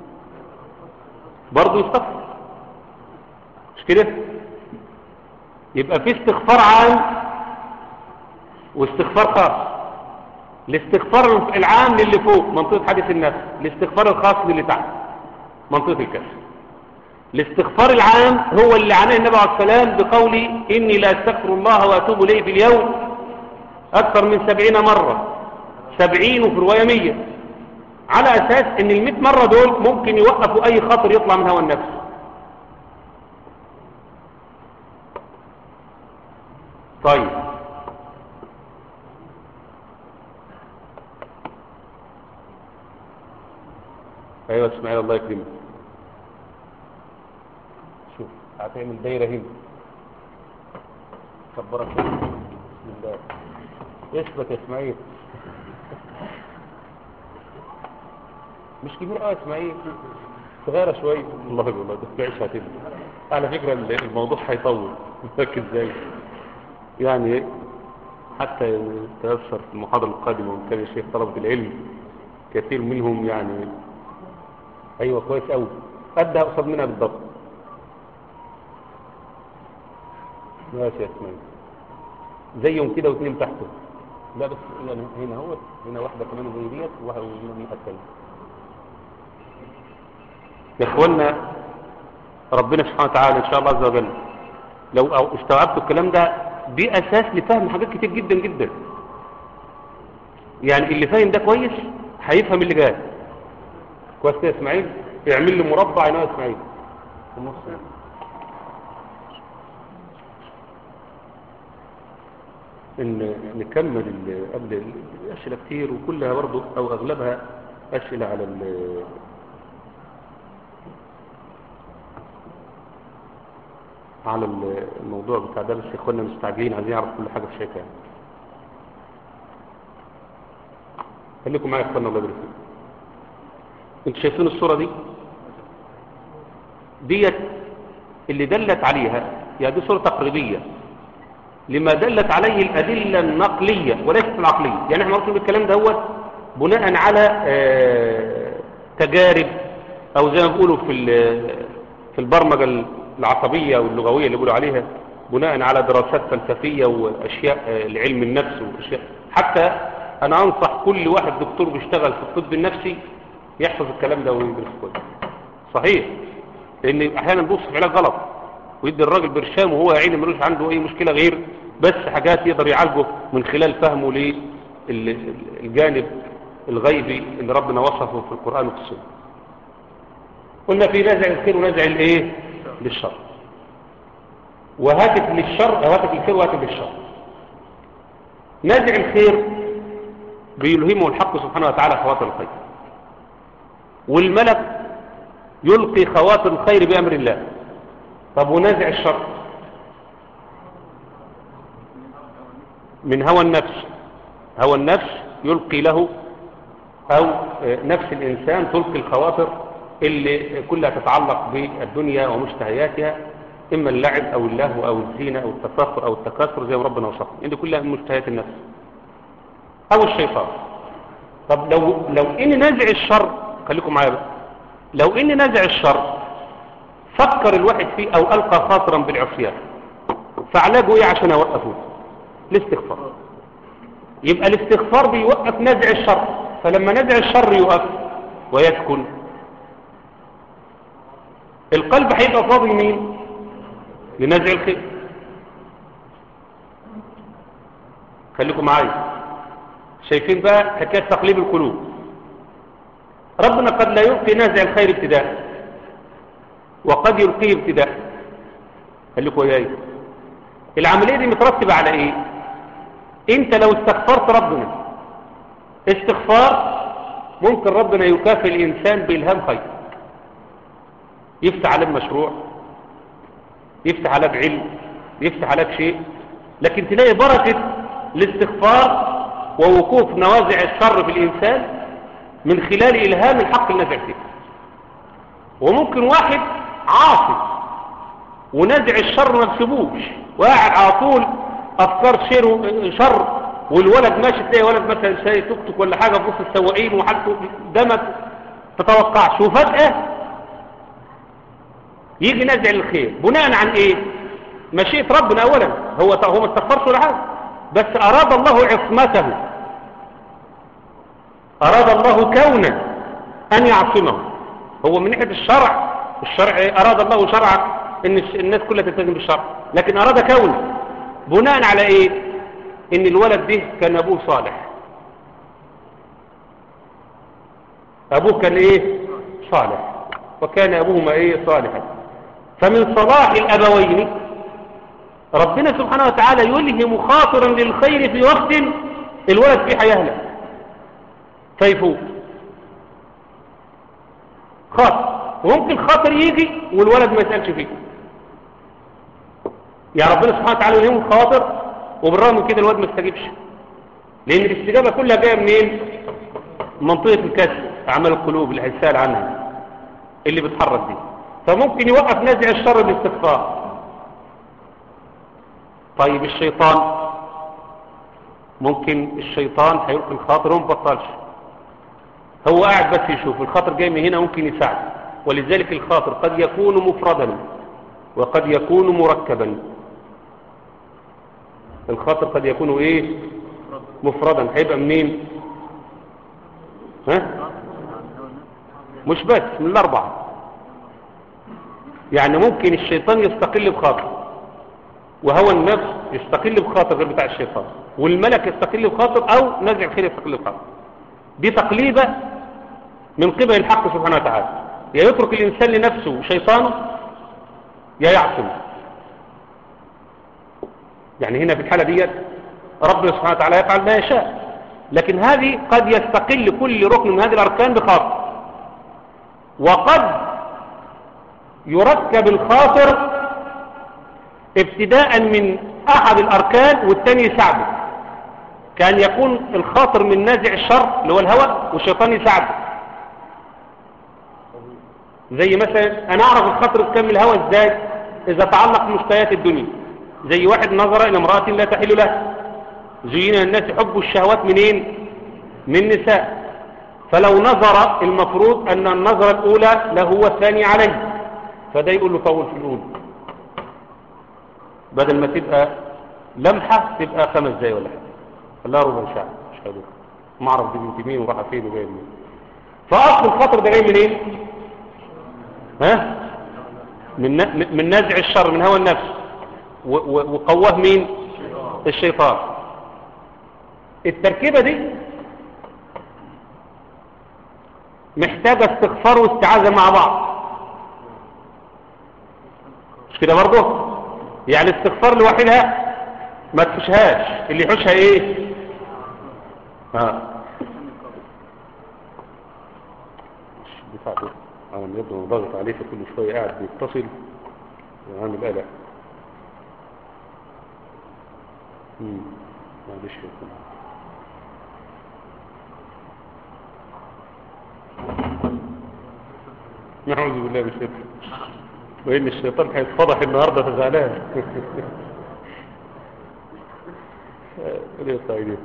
برضه يستغفر مش كده يبقى في استغفار عام واستغفار خاص الاستغفار العام للي فوق منطقة حديث النفس الاستغفار الخاص للي تحت منطقة الكسر الاستغفار العام هو اللي عناه النبي عليه السلام بقولي إني لا استغفر الله وأتوب إليه في اليوم أكثر من سبعين مرة سبعين وفي رواية مية على أساس إن المئة مرة دول ممكن يوقفوا أي خطر يطلع من هوى النفس طيب ايوه اسماعيل الله يكرمك شوف هتعمل دايره هنا كبرك بسم الله اثبت يا اسماعيل مش كبير قوي يا اسماعيل صغيره شويه الله يقول الله ده تعيش هتبقى على فكره الموضوع هيطول فاكر ازاي يعني حتى يتيسر في المحاضره القادمه وكان الشيخ طلبه العلم كثير منهم يعني ايوه كويس قوي قدها قصاد منها بالضبط ماشي يا اسماعيل زيهم كده واثنين تحته لا بس يعني هنا هو هنا واحده كمان زي ديت وواحده من الناحيه الثانيه يا اخوانا ربنا سبحانه وتعالى ان شاء الله عز وجل لو استوعبتوا الكلام ده دي اساس لفهم حاجات كتير جدا جدا يعني اللي فاهم ده كويس هيفهم اللي جاي كويس كده يا اسماعيل اعمل لي مربع هنا يا اسماعيل في النص ان نكمل ال- قبل الاسئله كتير وكلها برضه او اغلبها اسئله على ال- على ال- الموضوع بتاع ده بس يا اخوانا مستعجلين عايزين يعرف كل حاجه في شيء يعني خليكم معايا يا اخوانا الله يبارك فيكم انتوا شايفين الصورة دي ديت اللي دلت عليها يعني دي صورة تقريبية لما دلت عليه الأدلة النقلية وليست العقلية يعني احنا قلنا بالكلام دوت بناء على آه، تجارب او زي ما بيقولوا في ال- في البرمجة العصبية واللغوية اللي بيقولوا عليها بناء على دراسات فلسفية واشياء آه، لعلم النفس واشياء حتى انا انصح كل واحد دكتور بيشتغل في الطب النفسي يحفظ الكلام ده ويدرس كويس صحيح لان احيانا بيوصف علاج غلط ويدي الراجل برشام وهو يا عيني ملوش عنده اي مشكله غير بس حاجات يقدر يعالجه من خلال فهمه للجانب الغيبي اللي ربنا وصفه في القران وفي السنه قلنا في نزع الخير ونزع الايه للشر وهاتف للشر او هاتف للخير وهاتف للشر نزع الخير بيلهمه الحق سبحانه وتعالى خواطر الخير والملك يلقي خواطر الخير بأمر الله طب ونازع الشر من هوى النفس هوى النفس يلقي له أو نفس الإنسان تلقي الخواطر اللي كلها تتعلق بالدنيا ومشتهياتها إما اللعب أو اللهو أو الزينة أو التفاخر أو التكاثر زي ما ربنا وصفه إن دي كلها من مشتهيات النفس أو الشيطان طب لو لو إني نازع الشر خليكم معايا بقى لو إني نازع الشر فكر الواحد فيه أو ألقى خاطرا بالعصيان فعلاجه إيه عشان أوقفه الاستغفار يبقى الاستغفار بيوقف نزع الشر فلما نزع الشر يوقف ويسكن القلب هيبقى فاضي مين لنزع الخير خليكم معايا شايفين بقى حكايه تقليب القلوب ربنا قد لا يلقي نازع الخير ابتداء وقد يلقيه ابتداء خليكم وياي العمليه دي مترتبه على ايه انت لو استغفرت ربنا استغفار ممكن ربنا يكافئ الانسان بالهام خير يفتح عليك مشروع يفتح عليك علم يفتح عليك شيء لكن تلاقي بركة الاستغفار ووقوف نوازع الشر في الإنسان من خلال إلهام الحق النازع فيه وممكن واحد عاصي ونازع الشر ما بسيبوش وقاعد على طول أفكار شر شر والولد ماشي تلاقي ولد مثلا شاي توك توك ولا حاجة في وسط السواقين وحالته ده ما تتوقعش وفجأة يجي نزع الخير بناء عن ايه مشيئة ربنا اولا هو هو ما استغفرش ولا حاجه بس اراد الله عصمته اراد الله كونا ان يعصمه هو من ناحيه الشرع الشرع اراد الله شرعا ان الناس كلها تلتزم بالشرع لكن اراد كونا بناء على ايه ان الولد ده كان ابوه صالح ابوه كان ايه صالح وكان ابوهما ايه صالحا فمن صلاح الأبوين ربنا سبحانه وتعالى يلهم خاطرا للخير في وقت الولد فيه هيهلك فيفوت خاطر وممكن خاطر يجي والولد ما يسألش فيه يا ربنا سبحانه وتعالى يلهم خاطر وبالرغم من كده الولد ما استجيبش لأن الاستجابة كلها جاية منين؟ منطقة الكسر أعمال القلوب اللي هيسأل عنها اللي بتحرك دي فممكن يوقف نزع الشر بالاستغفار طيب الشيطان ممكن الشيطان هيلقي الخاطر وما بطلش هو قاعد بس يشوف الخاطر جاي من هنا ممكن يساعده ولذلك الخاطر قد يكون مفردا وقد يكون مركبا الخاطر قد يكون ايه مفردا هيبقى منين ها مش بس من الاربعه يعني ممكن الشيطان يستقل بخاطر وهو النفس يستقل بخاطر غير بتاع الشيطان والملك يستقل بخاطر او نزع الخير يستقل بخاطر دي تقليبة من قبل الحق سبحانه وتعالى يا يترك الإنسان لنفسه شيطانه يا يعصم يعني هنا في الحالة ديت ربنا سبحانه وتعالى يفعل ما يشاء لكن هذه قد يستقل كل ركن من هذه الأركان بخاطر وقد يركب الخاطر ابتداء من احد الاركان والثاني يساعده كان يكون الخاطر من نازع الشر اللي هو الهوى والشيطان يساعده زي مثلا انا اعرف الخاطر كم الهوى ازاي اذا تعلق بمشتهيات الدنيا زي واحد نظر الى امرأة لا تحل له زين الناس حب الشهوات منين من النساء فلو نظر المفروض ان النظرة الاولى له والثاني عليه فده يقول له طول في الأولى بدل ما تبقى لمحة تبقى خمس دقايق ولا حاجة خلاها ربع ساعة مش حلو ما اعرف دي بنت مين وراح فين وجاي منين فأصل الخطر ده جاي منين؟ إيه؟ ها؟ من من نزع الشر من هوى النفس وقواه مين؟ الشيطان التركيبة دي محتاجة استغفار واستعاذة مع بعض مش كده برضه يعني استغفار لوحدها ما تفشهاش اللي يحوشها ايه ها على ما يبدو ضغط عليه فكل شوية قاعد بيتصل وعامل قلق مم. معلش يا فندم. نعوذ بالله من الشيطان وإن الشيطان هيتفضح النهاردة فزعلان ليه طيب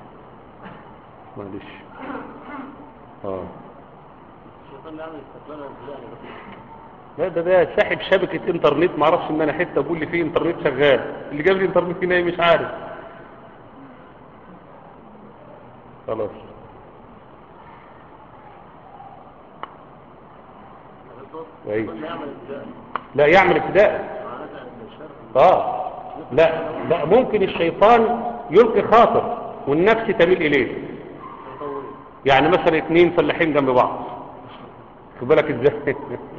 معلش اه الشيطان اللي عمل استقلالا ازاي لا ده ده ساحب شبكة انترنت معرفش ان انا حتة اقول لي فيه انترنت شغال اللي جاب لي انترنت هنا مش عارف خلاص أيوة. الشيطان اللي يعمل ازاي لا يعمل ابتداء معناتها ان الشر اه لا لا ممكن الشيطان يلقي خاطر والنفس تميل اليه يطول يعني مثلا اتنين فلاحين جنب بعض خد بالك ازاي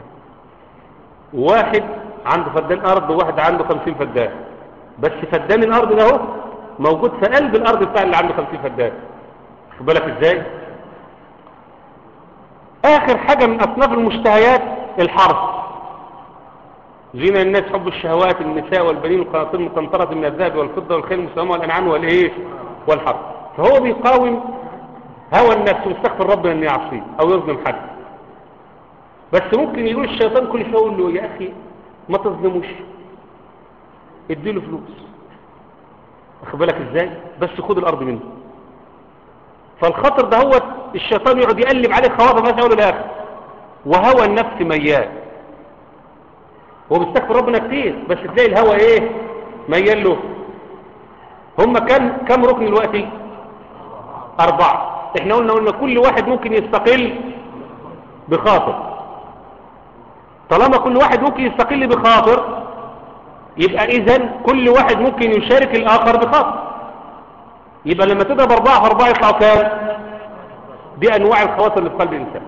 واحد عنده فدان ارض وواحد عنده خمسين فدان بس فدان الارض ده اهو موجود في قلب الارض بتاع اللي عنده خمسين فدان خد بالك ازاي اخر حاجة من اصناف المشتهيات الحرث زين الناس حب الشهوات النساء والبنين والقناطير المقنطرة من الذهب والفضة والخيل المسلمة والانعام والايه والحرث فهو بيقاوم هوى النفس ويستغفر ربنا ان يعصيه او يظلم حد بس ممكن يقول الشيطان كل شويه يقول له يا اخي ما تظلموش اديله فلوس واخد بالك ازاي بس خد الارض منه فالخطر ده هو الشيطان يقعد يقلب عليه خواطر بس اول الاخر وهوى النفس ميال هو بيستغفر ربنا كتير بس تلاقي الهوى ايه ميال له هم كم كم ركن دلوقتي أربعة احنا قلنا قلنا كل واحد ممكن يستقل بخاطر طالما كل واحد ممكن يستقل بخاطر يبقى اذا كل واحد ممكن يشارك الآخر بخاطر يبقى لما تضرب أربعة في أربعة يطلعوا كام دي أنواع الخواطر اللي في قلب الإنسان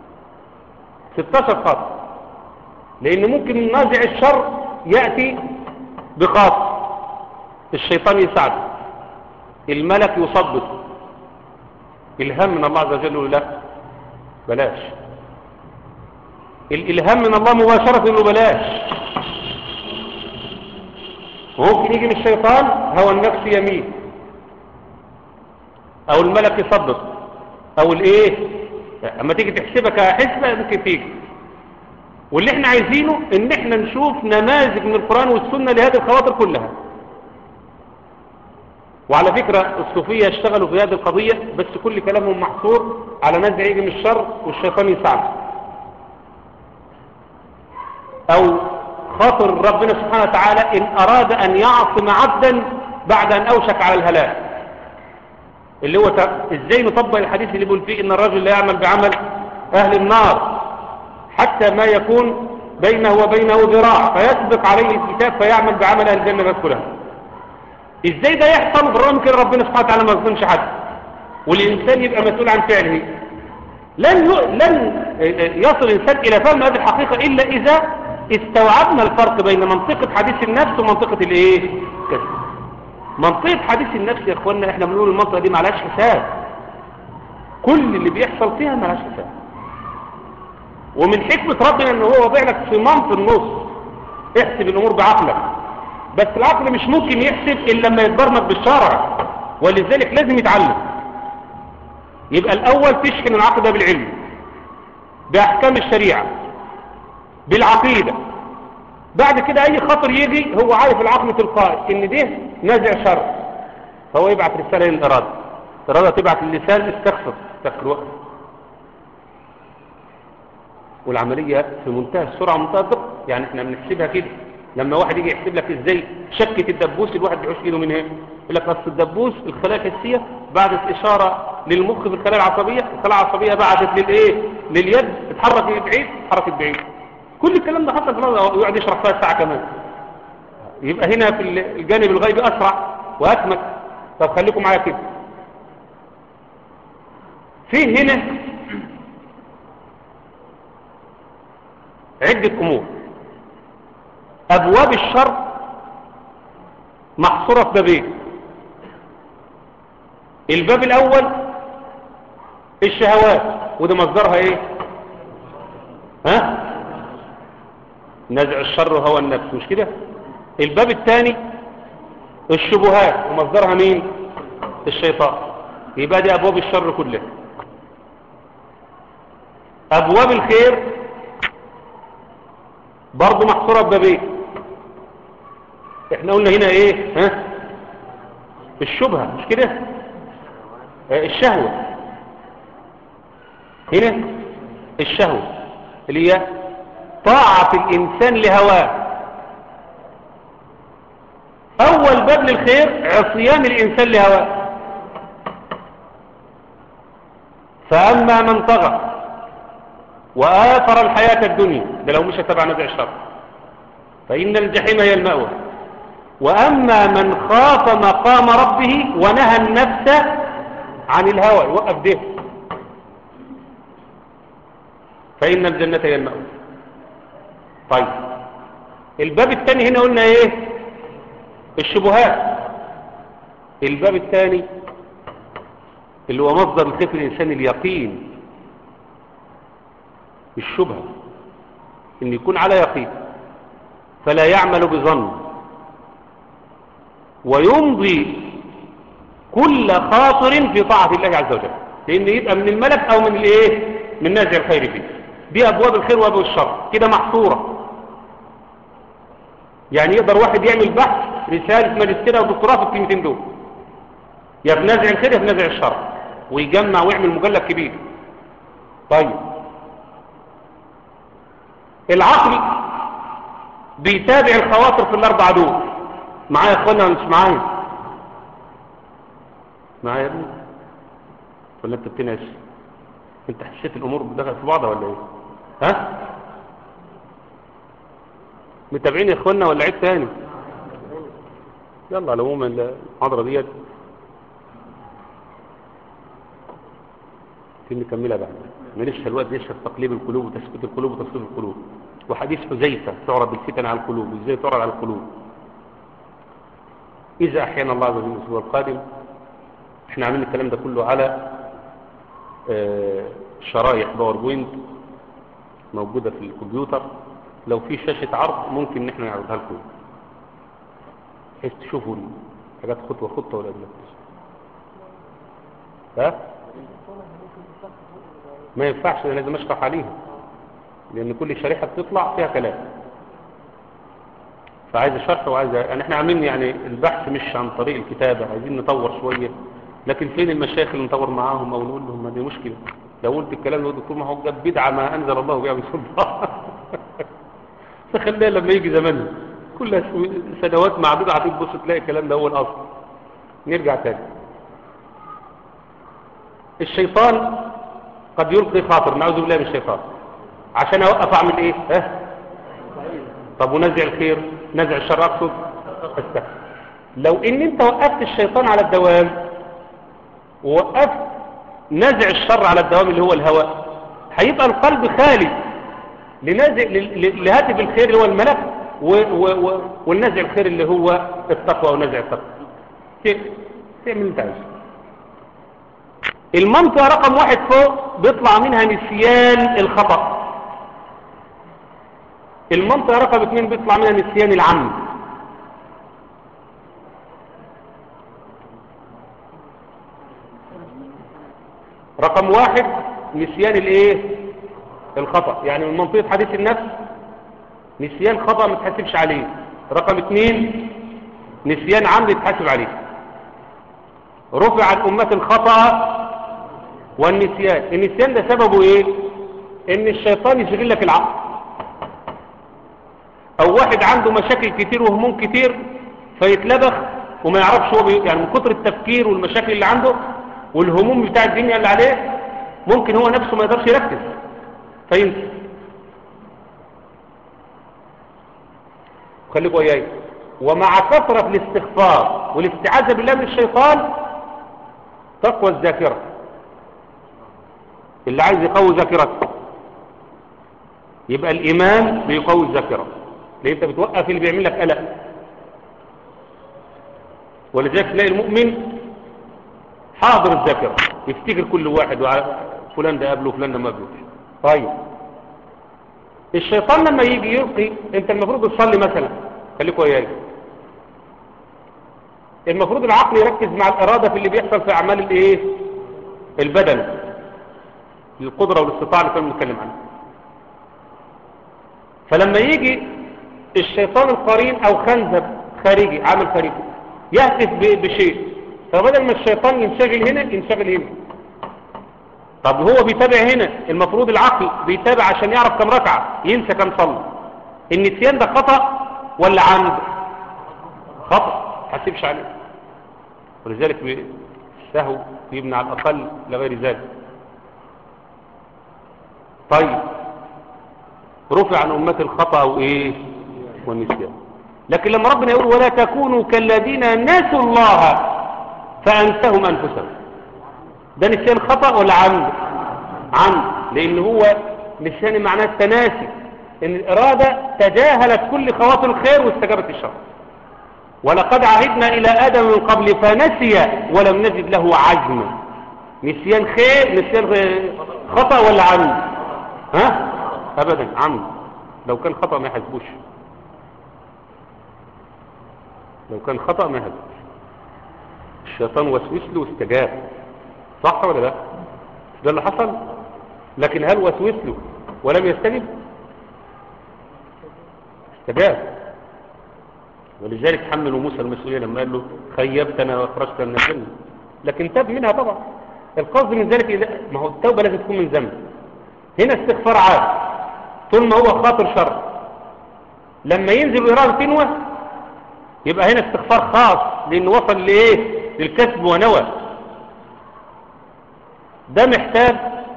16 خاطر لأن ممكن نازع الشر يأتي بخاطر الشيطان يساعده الملك يصدق الهام من الله عز وجل يقول لا بلاش الالهام من الله مباشرة انه بلاش وممكن يجي من الشيطان هو النفس يمين او الملك يصدق او الايه اما تيجي تحسبها كحسبة ممكن تيجي واللي احنا عايزينه ان احنا نشوف نماذج من القرآن والسنة لهذه الخواطر كلها وعلى فكرة الصوفية اشتغلوا في هذه القضية بس كل كلامهم محصور على نزع يجي من الشر والشيطان يساعده او خاطر ربنا سبحانه وتعالى ان اراد ان يعصم عبدا بعد ان اوشك على الهلاك اللي هو ازاي نطبق الحديث اللي بيقول فيه ان الرجل لا يعمل بعمل اهل النار حتى ما يكون بينه وبينه ذراع فيسبق عليه الكتاب فيعمل بعمل اهل الجنة فيدخلها ازاي ده يحصل بالرغم كده ربنا سبحانه وتعالى ما يظلمش حد والانسان يبقى مسؤول عن فعله لن ي... لن يصل الانسان الى فهم هذه الحقيقه الا اذا استوعبنا الفرق بين منطقه حديث النفس ومنطقه الايه كده منطقه حديث النفس يا اخوانا احنا بنقول المنطقه دي معلهاش حساب كل اللي بيحصل فيها معلهاش حساب ومن حكمه ربنا ان هو وضع لك صمام في النص احسب الامور بعقلك بس العقل مش ممكن يحسب الا لما يتبرمج بالشرع ولذلك لازم يتعلم يبقى الاول تشحن العقل ده بالعلم باحكام الشريعه بالعقيده بعد كده اي خطر يجي هو عارف العقل تلقائي ان ده نازع شرع فهو يبعت رساله للاراده الاراده تبعت للسان استخفف استخفف الوقت والعمليه في منتهى السرعه ومنتهى الدقه يعني احنا بنحسبها كده لما واحد يجي يحسب لك ازاي شكة الدبوس الواحد بيعوش ايده من هنا يقول لك اصل الدبوس الخلايا الحسيه بعدت اشاره للمخ في الخلايا العصبيه الخلايا العصبيه بعدت للايه لليد اتحرك بعيد اتحركت بعيد كل الكلام ده حصل في الارض ويقعد يشرح فيها ساعه كمان يبقى هنا في الجانب الغيبي اسرع واكمل طب خليكم معايا كده في هنا عده امور أبواب الشر محصورة في بابين الباب الأول الشهوات وده مصدرها إيه ها نزع الشر هو النفس مش كده الباب الثاني الشبهات ومصدرها مين الشيطان يبقى دي ابواب الشر كلها ابواب الخير برضه محصوره ببابين احنا قلنا هنا ايه ها الشبهه مش كده آه، الشهوه هنا الشهوه اللي هي طاعه الانسان لهواه اول باب للخير عصيان الانسان لهواه فاما من طغى وآثر الحياة الدنيا ده لو مش تبع نزع الشر فإن الجحيم هي المأوى وأما من خاف مقام ربه ونهى النفس عن الهوى يوقف ده فإن الجنة هي المأوى طيب الباب الثاني هنا قلنا ايه الشبهات الباب الثاني اللي هو مصدر الخير الإنسان اليقين الشبهة ان يكون على يقين فلا يعمل بظن ويمضي كل خاطر في طاعة الله عز وجل لان يبقى من الملك او من الايه من نازع الخير فيه دي ابواب الخير وابواب الشر كده محصورة يعني يقدر واحد يعمل بحث رسالة ماجستير او دكتوراه في الكلمتين دول يا في نازع الخير يا في نازع الشر ويجمع ويعمل مجلد كبير طيب العقل بيتابع الخواطر في الاربع دول معايا يا اخوانا ولا مش معايا معايا يا ابني ولا انت بتنعش انت حسيت الامور بتدخل في بعضها ولا ايه ها متابعين يا اخوانا ولا عيد تاني يلا على العموم المحاضره ديت في نكملها بعد ماليش الوقت يشهد تقليب القلوب وتثبيت القلوب وتصريف القلوب وحديث حذيفة تعرض الفتن على القلوب ازاي تعرض على القلوب إذا أحيانا الله عز وجل الأسبوع القادم احنا عاملين الكلام ده كله على آه، شرايح باوربوينت موجودة في الكمبيوتر لو في شاشة عرض ممكن ان احنا نعرضها لكم بحيث تشوفوا الحاجات خطوة خطوة ولا لا ها ما ينفعش انا لازم اشرح عليها لان كل شريحة بتطلع فيها كلام فعايز شرح وعايز يعني احنا عاملين يعني البحث مش عن طريق الكتابة عايزين نطور شوية لكن فين المشايخ اللي نطور معاهم او نقول لهم ما دي مشكلة لو قلت الكلام ده الدكتور ما هو جاب بدعة ما انزل الله بها بسلطان فخليها لما يجي زمانها كلها سنوات معدودة هتبص تلاقي الكلام ده هو الاصل نرجع تاني الشيطان قد يلقي خاطر نعوذ بالله من الشيطان عشان اوقف اعمل ايه ها طب ونزع الخير نزع الشر اقصد استحي. لو ان انت وقفت الشيطان على الدوام ووقفت نزع الشر على الدوام اللي هو الهوى هيبقى القلب خالي لنازع ل- ل- لهاتف الخير اللي هو الملك و و و والنزع الخير اللي هو التقوى ونزع التقوى ت- تعمل انت عايزه المنطقة رقم واحد فوق بيطلع منها نسيان الخطأ المنطقة رقم اثنين بيطلع منها نسيان العمد رقم واحد نسيان الايه الخطأ يعني من منطقة حديث النفس نسيان خطأ ما تحسبش عليه رقم اثنين نسيان عمد يتحاسب عليه رفع عن أمة الخطأ والنسيان النسيان ده سببه ايه ان الشيطان يشغل لك العقل او واحد عنده مشاكل كتير وهموم كتير فيتلبخ وما يعرفش هو بي... يعني من كتر التفكير والمشاكل اللي عنده والهموم بتاع الدنيا اللي عليه ممكن هو نفسه ما يقدرش يركز فينسى خليكوا وياي ومع كثرة الاستغفار والاستعاذة بالله من الشيطان تقوى الذاكرة اللي عايز يقوي ذاكرته يبقى الإيمان بيقوي الذاكرة لأن أنت بتوقف اللي بيعمل لك قلق ولذلك تلاقي المؤمن حاضر الذاكرة يفتكر كل واحد وع- فلان ده قبله فلان ده ما قبله طيب الشيطان لما يجي يلقي انت المفروض تصلي مثلا خليكوا وياي المفروض العقل يركز مع الإرادة في اللي بيحصل في أعمال الايه البدن القدرة والاستطاعة اللي كنا بنتكلم عنها فلما يجي الشيطان القرين او خنزب خارجي عامل خارجي يهدف ب- بشيء فبدل ما الشيطان ينشغل هنا ينشغل هنا طب هو بيتابع هنا المفروض العقل بيتابع عشان يعرف كم ركعة ينسى كم صلى النسيان ده خطأ ولا عمد خطأ حسيبش عليه ولذلك بي- السهو يبنى على الأقل لغير ذلك طيب رفع عن أمة الخطأ وإيه والنسيان لكن لما ربنا يقول ولا تكونوا كالذين نسوا الله فأنسهم أنفسهم ده نسيان خطأ ولا عمد عمد لأن هو نسيان معناه التناسي إن الإرادة تجاهلت كل خواطر الخير واستجابت الشر ولقد عهدنا إلى آدم من قبل فنسي ولم نجد له عزما نسيان خير نسيان غ- خطأ ولا عمد ها أبدا عمد لو كان خطأ ما يحسبوش لو كان خطأ ما يحسبوش الشيطان وسوس له واستجاب صح ولا لا ده اللي حصل لكن هل وسوس له ولم يستجب استجاب ولذلك حملوا موسى المسؤولية لما قال له خيبتنا واخرجتنا من الجنة لكن تاب منها طبعا القصد من ذلك إذا ما هو التوبة لازم تكون من ذنب هنا استغفار عام طول ما هو خاطر شر لما ينزل ويراه تنوى يبقى هنا استغفار خاص لانه وصل لايه للكسب ونوى ده محتاج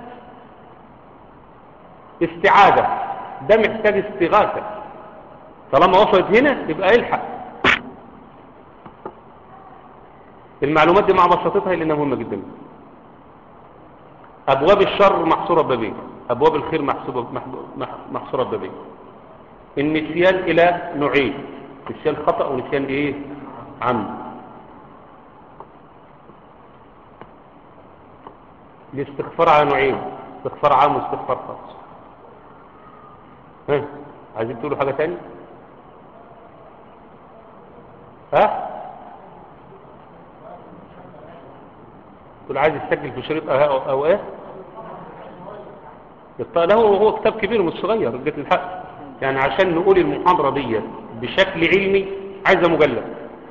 استعادة ده محتاج استغاثة طالما وصلت هنا يبقى الحق المعلومات دي مع بساطتها لانها مهمة جدا ابواب الشر محصورة ببابين ابواب الخير محسوبة مح- محصورة ببابين النسيان الى نوعين نسيان خطأ ونسيان ايه عمد الاستغفار على نوعين استغفار عام واستغفار خاص ها عايزين تقولوا حاجة تاني ها تقول عايز يسجل في شريط أو, أو, أو ايه يطلع له هو كتاب كبير مش صغير جت الحق يعني عشان نقول المحاضرة دي بشكل علمي عايزة مجلد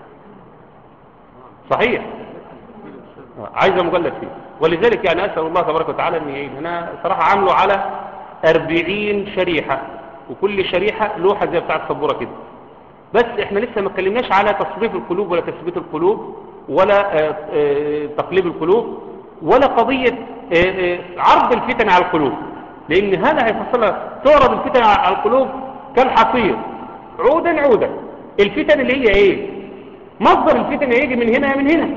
صحيح آه، عايزة مجلد فيه ولذلك يعني أسأل الله تبارك وتعالى أن يعين أنا صراحة عامله على أربعين شريحة وكل شريحة لوحة زي بتاعة السبورة كده بس احنا لسه ما اتكلمناش على تصريف القلوب ولا تثبيت القلوب ولا آه، آه، تقليب القلوب ولا قضية آه، آه، عرض الفتن على القلوب لان هذا هيفصل تعرض الفتن على القلوب كالحصير عودا عودا الفتن اللي هي ايه مصدر الفتن هيجي من هنا من هنا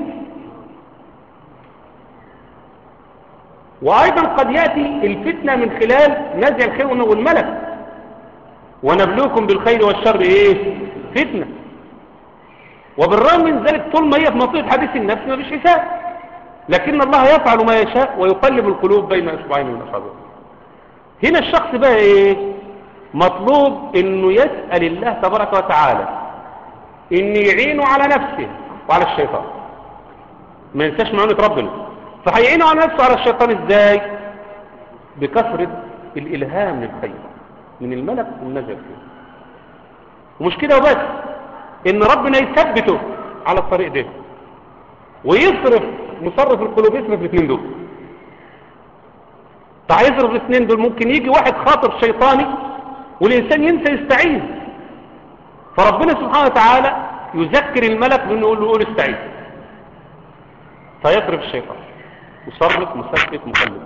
وايضا قد يأتي الفتنة من خلال نزع الخير والملك ونبلوكم بالخير والشر ايه فتنة وبالرغم من ذلك طول ما هي في منطقة حديث النفس ما فيش حساب لكن الله يفعل ما يشاء ويقلب القلوب بين اصبعين من اصابعه هنا الشخص بقى ايه مطلوب انه يسأل الله تبارك وتعالى ان يعينه على نفسه وعلى الشيطان ما ينساش معونة ربنا فهيعينه على نفسه على الشيطان ازاي بكثرة الالهام للخير من الملك والنزل فيه ومش كده وبس ان ربنا يثبته على الطريق ده ويصرف مصرف القلوب يصرف الاثنين دول فهيصرف الاثنين دول ممكن يجي واحد خاطر شيطاني والانسان ينسى يستعين فربنا سبحانه وتعالى يذكر الملك بانه يقول له قول استعين فيضرب الشيطان مصرف مثبت مقلب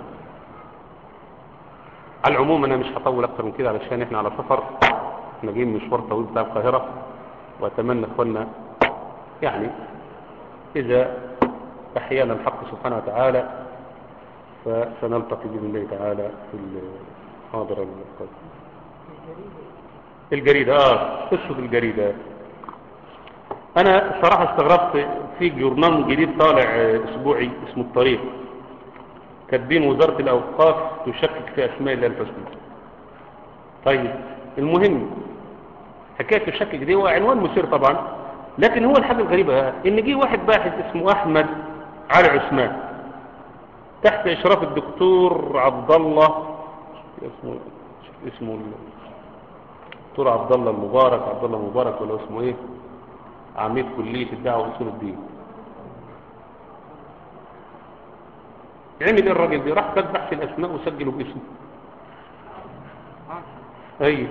على العموم انا مش هطول اكتر من كده علشان احنا على سفر احنا جايين مشوار طويل بتاع القاهرة واتمنى اخوانا يعني اذا احيانا الحق سبحانه وتعالى فسنلتقي باذن الله تعالى في المحاضرة القادمة الجريدة اه قصة الجريدة انا صراحة استغربت في جورنال جديد طالع آه، اسبوعي اسمه الطريق كاتبين وزارة الاوقاف تشكك في اسماء الله الحسنى طيب المهم حكاية الشك دي هو عنوان مثير طبعا لكن هو الحاجة الغريبة ان جه واحد باحث اسمه احمد علي عثمان تحت اشراف الدكتور عبد الله اسمه اسمه الدكتور عبد الله المبارك عبد الله المبارك ولا اسمه ايه عميد كلية الدعوة واصول الدين عمل ايه الراجل ده راح كتب بحث الاسماء وسجله باسمه ايوه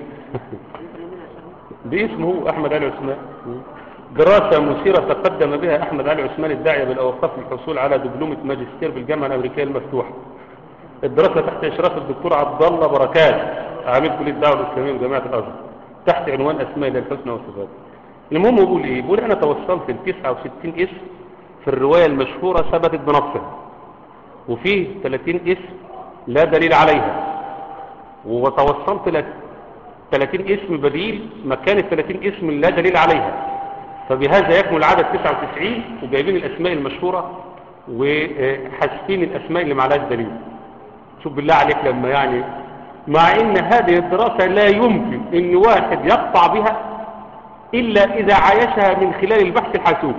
باسمه هو احمد علي عثمان دراسة مثيرة تقدم بها احمد علي عثمان الداعية بالاوقاف للحصول على دبلومة ماجستير بالجامعة الامريكية المفتوحة الدراسة تحت اشراف الدكتور عبد الله بركات عميد كلية الدعوة الاسلامية وجامعة الازهر تحت عنوان اسماء الله الحسنى والصفات المهم بيقول ايه بيقول انا توصلت ل 69 اسم في الرواية المشهورة ثبتت بنصها وفيه 30 اسم لا دليل عليها وتوصلت ل 30 اسم بديل مكان ال 30 اسم لا دليل عليها فبهذا يكمل العدد 99 وجايبين الاسماء المشهورة وحاسبين الاسماء اللي معلهاش دليل شوف بالله عليك لما يعني مع ان هذه الدراسة لا يمكن ان واحد يقطع بها الا اذا عايشها من خلال البحث الحاسوب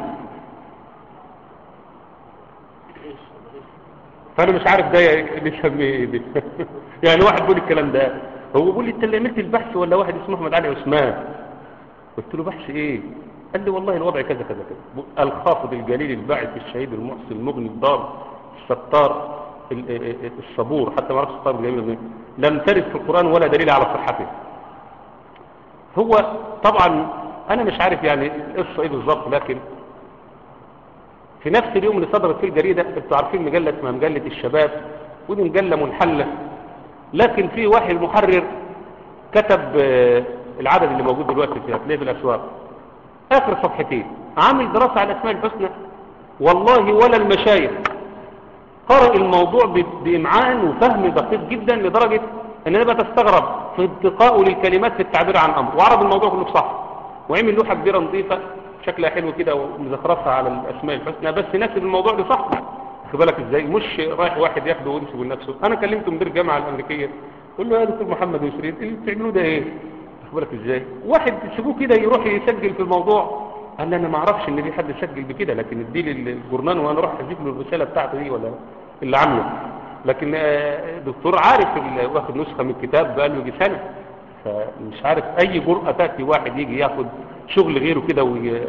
فانا مش عارف ده نسميه ايه دي يعني واحد بيقول الكلام ده هو بيقول لي انت اللي عملت البحث ولا واحد اسمه احمد علي عثمان قلت له بحث ايه قال لي والله الوضع كذا كذا كذا الخافض الجليل الباعث الشهيد المحسن المغني الضار الستار الصبور حتى ما اعرفش الستار بالجميل منه لم ترد في القران ولا دليل على صحته هو طبعا انا مش عارف يعني القصه ايه بالظبط لكن في نفس اليوم اللي صدرت فيه الجريدة انتوا عارفين مجلة اسمها مجلة الشباب ودي مجلة منحلة لكن في واحد محرر كتب العدد اللي موجود دلوقتي فيها هتلاقيه في الأسواق آخر صفحتين عامل دراسة على الأسماء الحسنى والله ولا المشايخ قرأ الموضوع بإمعان وفهم دقيق جدا لدرجة ان انا بتستغرب في انتقائه للكلمات في التعبير عن امر وعرض الموضوع كله بصح وعمل لوحة كبيرة نظيفة شكلها حلو كده ومزخرفها على الاسماء الحسنى بس نكتب الموضوع ده صح خد بالك ازاي مش رايح واحد ياخده وينسب لنفسه انا كلمت مدير الجامعه الامريكيه قلت له يا دكتور محمد يسرين اللي بتعملوه ده ايه خد بالك ازاي واحد تسيبوه كده يروح يسجل في الموضوع قال لي انا ما اعرفش ان في حد سجل بكده لكن ادي لي الجورنال وانا اروح اجيب له الرساله بتاعته دي ولا اللي عامله لكن دكتور عارف واخد نسخه من الكتاب بقى له يجي سنه فمش عارف اي جرأة تأتي واحد يجي ياخد شغل غيره كده وي...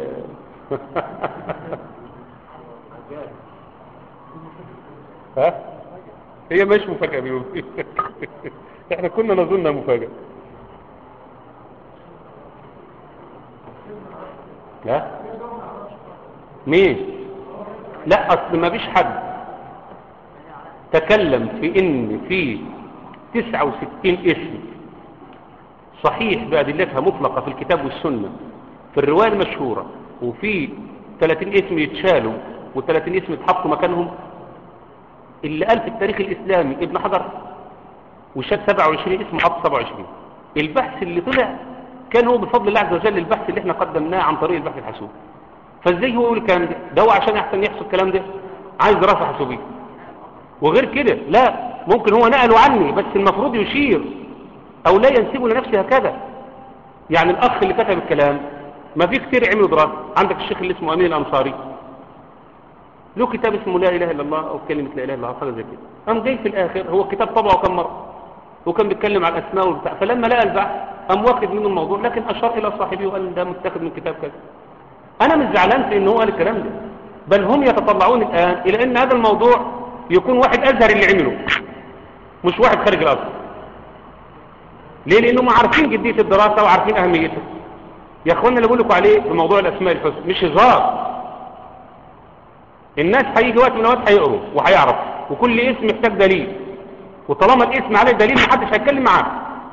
ها هي مش مفاجأة بيقول احنا كنا نظنها مفاجأة لا مين لا اصل ما فيش حد تكلم في ان في 69 اسم صحيح بأدلتها مطلقة في الكتاب والسنة في الرواية المشهورة وفي 30 اسم يتشالوا و30 اسم يتحطوا مكانهم اللي قال في التاريخ الإسلامي ابن حجر وشاد 27 اسم حط 27 البحث اللي طلع كان هو بفضل الله عز وجل البحث اللي احنا قدمناه عن طريق البحث الحاسوبي فازاي هو يقول الكلام ده ده هو عشان يحسن يحصل الكلام ده عايز دراسة حاسوبية وغير كده لا ممكن هو نقله عني بس المفروض يشير او لا ينسبه لنفسه هكذا يعني الاخ اللي كتب الكلام ما في كتير عملوا دراسة عندك الشيخ اللي اسمه امين الانصاري له كتاب اسمه لا اله الا الله او كلمة لا اله الا الله حاجه زي كده قام جاي في الاخر هو الكتاب طبعه كم مرة وكان بيتكلم على الاسماء والبتاع فلما لقى البحث قام واخد منه الموضوع لكن اشار الى صاحبه وقال ده متاخد من كتاب كذا انا مش زعلان في ان هو قال الكلام ده بل هم يتطلعون الان الى ان هذا الموضوع يكون واحد ازهر اللي عمله مش واحد خارج الازهر ليه لانهم عارفين جدية الدراسة وعارفين اهميتها يا اخوانا اللي بقول لكم عليه في موضوع الاسماء الحسنى مش هزار الناس هيجي وقت من الاوقات هيقروا وهيعرف وكل اسم محتاج دليل وطالما الاسم عليه دليل محدش هيتكلم معاه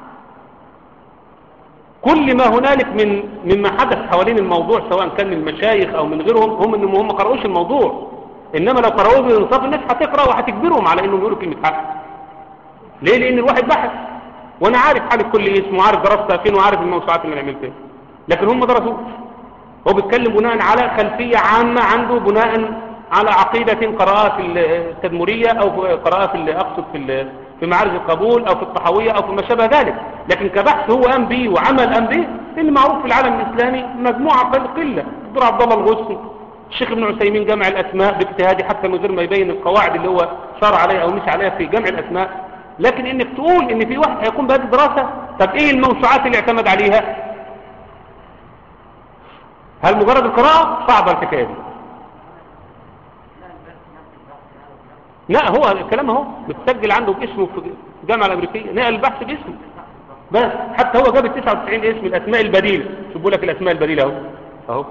كل ما هنالك من مما حدث حوالين الموضوع سواء كان من المشايخ او من غيرهم هم انهم هم قرأوش الموضوع انما لو قرأوه بانصاف الناس هتقرأ وهتجبرهم على انهم يقولوا كلمة حق ليه لان الواحد بحث وانا عارف حالة كل اسم وعارف دراستها فين وعارف الموسوعات اللي انا عملتها لكن هم درسوه هو بيتكلم بناء على خلفية عامة عنده بناء على عقيدة قراءة في التدمرية او قراءة في اقصد في في معارج القبول او في الطحاوية او في ما شابه ذلك لكن كبحث هو قام به وعمل قام به اللي معروف في العالم الاسلامي مجموعة قل قلة الدكتور عبد الله الغصن الشيخ ابن عثيمين جمع الاسماء باجتهادي حتى من غير ما يبين القواعد اللي هو صار عليها او مش عليها في جمع الاسماء لكن انك تقول ان في واحد هيقوم بهذه الدراسة طب ايه الموسوعات اللي اعتمد عليها هل مجرد القراءة صعبة الحكاية دي لا هو الكلام اهو متسجل عنده باسمه في الجامعة الامريكية نقل البحث باسمه بس حتى هو جاب ال 99 اسم الاسماء البديلة شوفوا لك الاسماء البديلة اهو اهو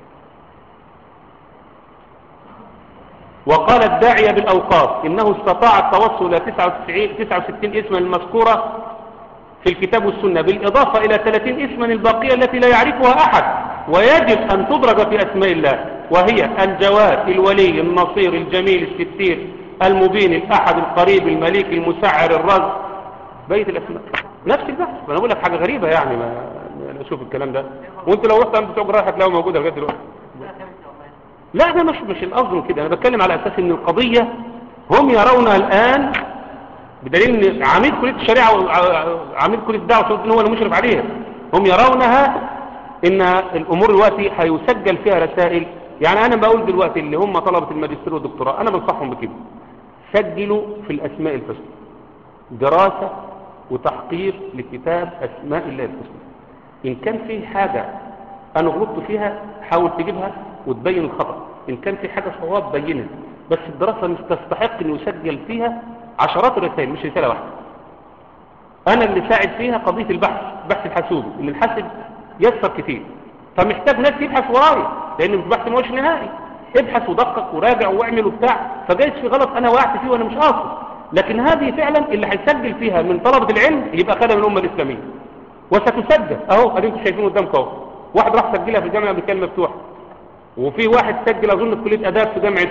وقال الداعية بالأوقاف إنه استطاع التوصل إلى 99 69 اسما المذكورة في الكتاب والسنة بالإضافة إلى 30 اسما الباقية التي لا يعرفها أحد ويجب أن تدرج في أسماء الله وهي الجواد الولي النصير الجميل الستير المبين الأحد القريب المليك المسعر الرزق بيت الأسماء نفس البحث أنا بقول لك حاجة غريبة يعني ما أنا أشوف الكلام ده وأنت لو رحت عند بتوع جراحة هتلاقوه موجودة لغاية دلوقتي لا ده مش مش القصد من كده انا بتكلم على اساس ان القضية هم يرونها الان بدليل ان عميد كلية الشريعة وعميد كلية الدعوة ان هو المشرف عليها هم يرونها ان الامور دلوقتي هيسجل فيها رسائل يعني انا بقول دلوقتي اللي هم طلبة الماجستير والدكتوراه انا بنصحهم بكده سجلوا في الاسماء الحسنى دراسة وتحقيق لكتاب اسماء الله الحسنى ان كان في حاجة انا غلطت فيها حاول تجيبها وتبين الخطأ إن كان في حاجة صواب بينها بس الدراسة مش تستحق أن يسجل فيها عشرات الرسائل مش رسالة واحدة أنا اللي ساعد فيها قضية البحث بحث الحاسوب إن الحاسب يسر كتير فمحتاج ناس يبحث ورايا لأن البحث ما هوش نهائي ابحث ودقق وراجع واعمل وبتاع فجايز في غلط أنا وقعت فيه وأنا مش قاصد لكن هذه فعلا اللي هيسجل فيها من طلبة العلم يبقى خدم الأمة الإسلامية وستسجل أهو أديكم شايفين قدامكم أهو واحد راح سجلها في الجامعة الأمريكية المفتوحة وفي واحد سجل اظن في كليه اداب في جامعه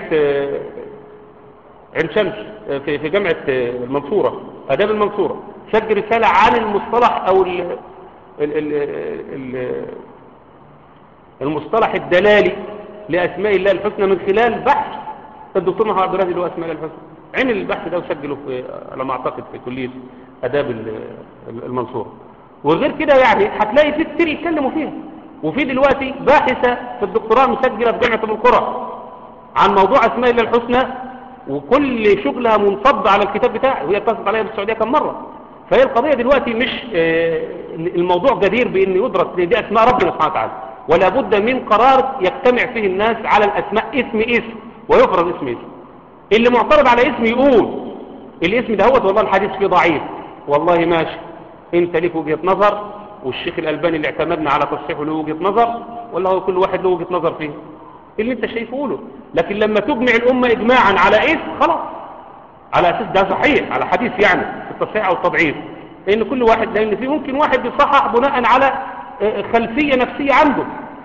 عين شمس في في جامعه المنصوره اداب المنصوره سجل رساله عن المصطلح او ال ال ال ال المصطلح الدلالي لاسماء الله الحسنى من خلال بحث الدكتور محمد عبد الرازق اللي هو اسماء الله الحسنى عمل البحث ده وسجله في على ما اعتقد في كليه اداب المنصوره وغير كده يعني هتلاقي في كتير يتكلموا فيها وفي دلوقتي باحثة في الدكتوراه مسجلة في جامعة ام القرى عن موضوع اسماء الله الحسنى وكل شغلها منصب على الكتاب بتاعي وهي اتصلت عليها بالسعودية كم مرة فهي القضية دلوقتي مش الموضوع جدير بان يدرس دي اسماء ربنا سبحانه وتعالى ولا بد من قرار يجتمع فيه الناس على الاسماء اسم اسم ويفرض اسم اسم اللي معترض على اسم يقول الاسم ده هو والله الحديث فيه ضعيف والله ماشي انت ليك وجهة نظر والشيخ الألباني اللي اعتمدنا على تصحيحه له وجهة نظر ولا هو كل واحد له وجهة نظر فيه اللي انت شايفه له لكن لما تجمع الأمة إجماعا على اسم خلاص على أساس ده صحيح على حديث يعني في التصحيح أو التضعيف لأن كل واحد لأن في ممكن واحد يصحح بناء على خلفية نفسية عنده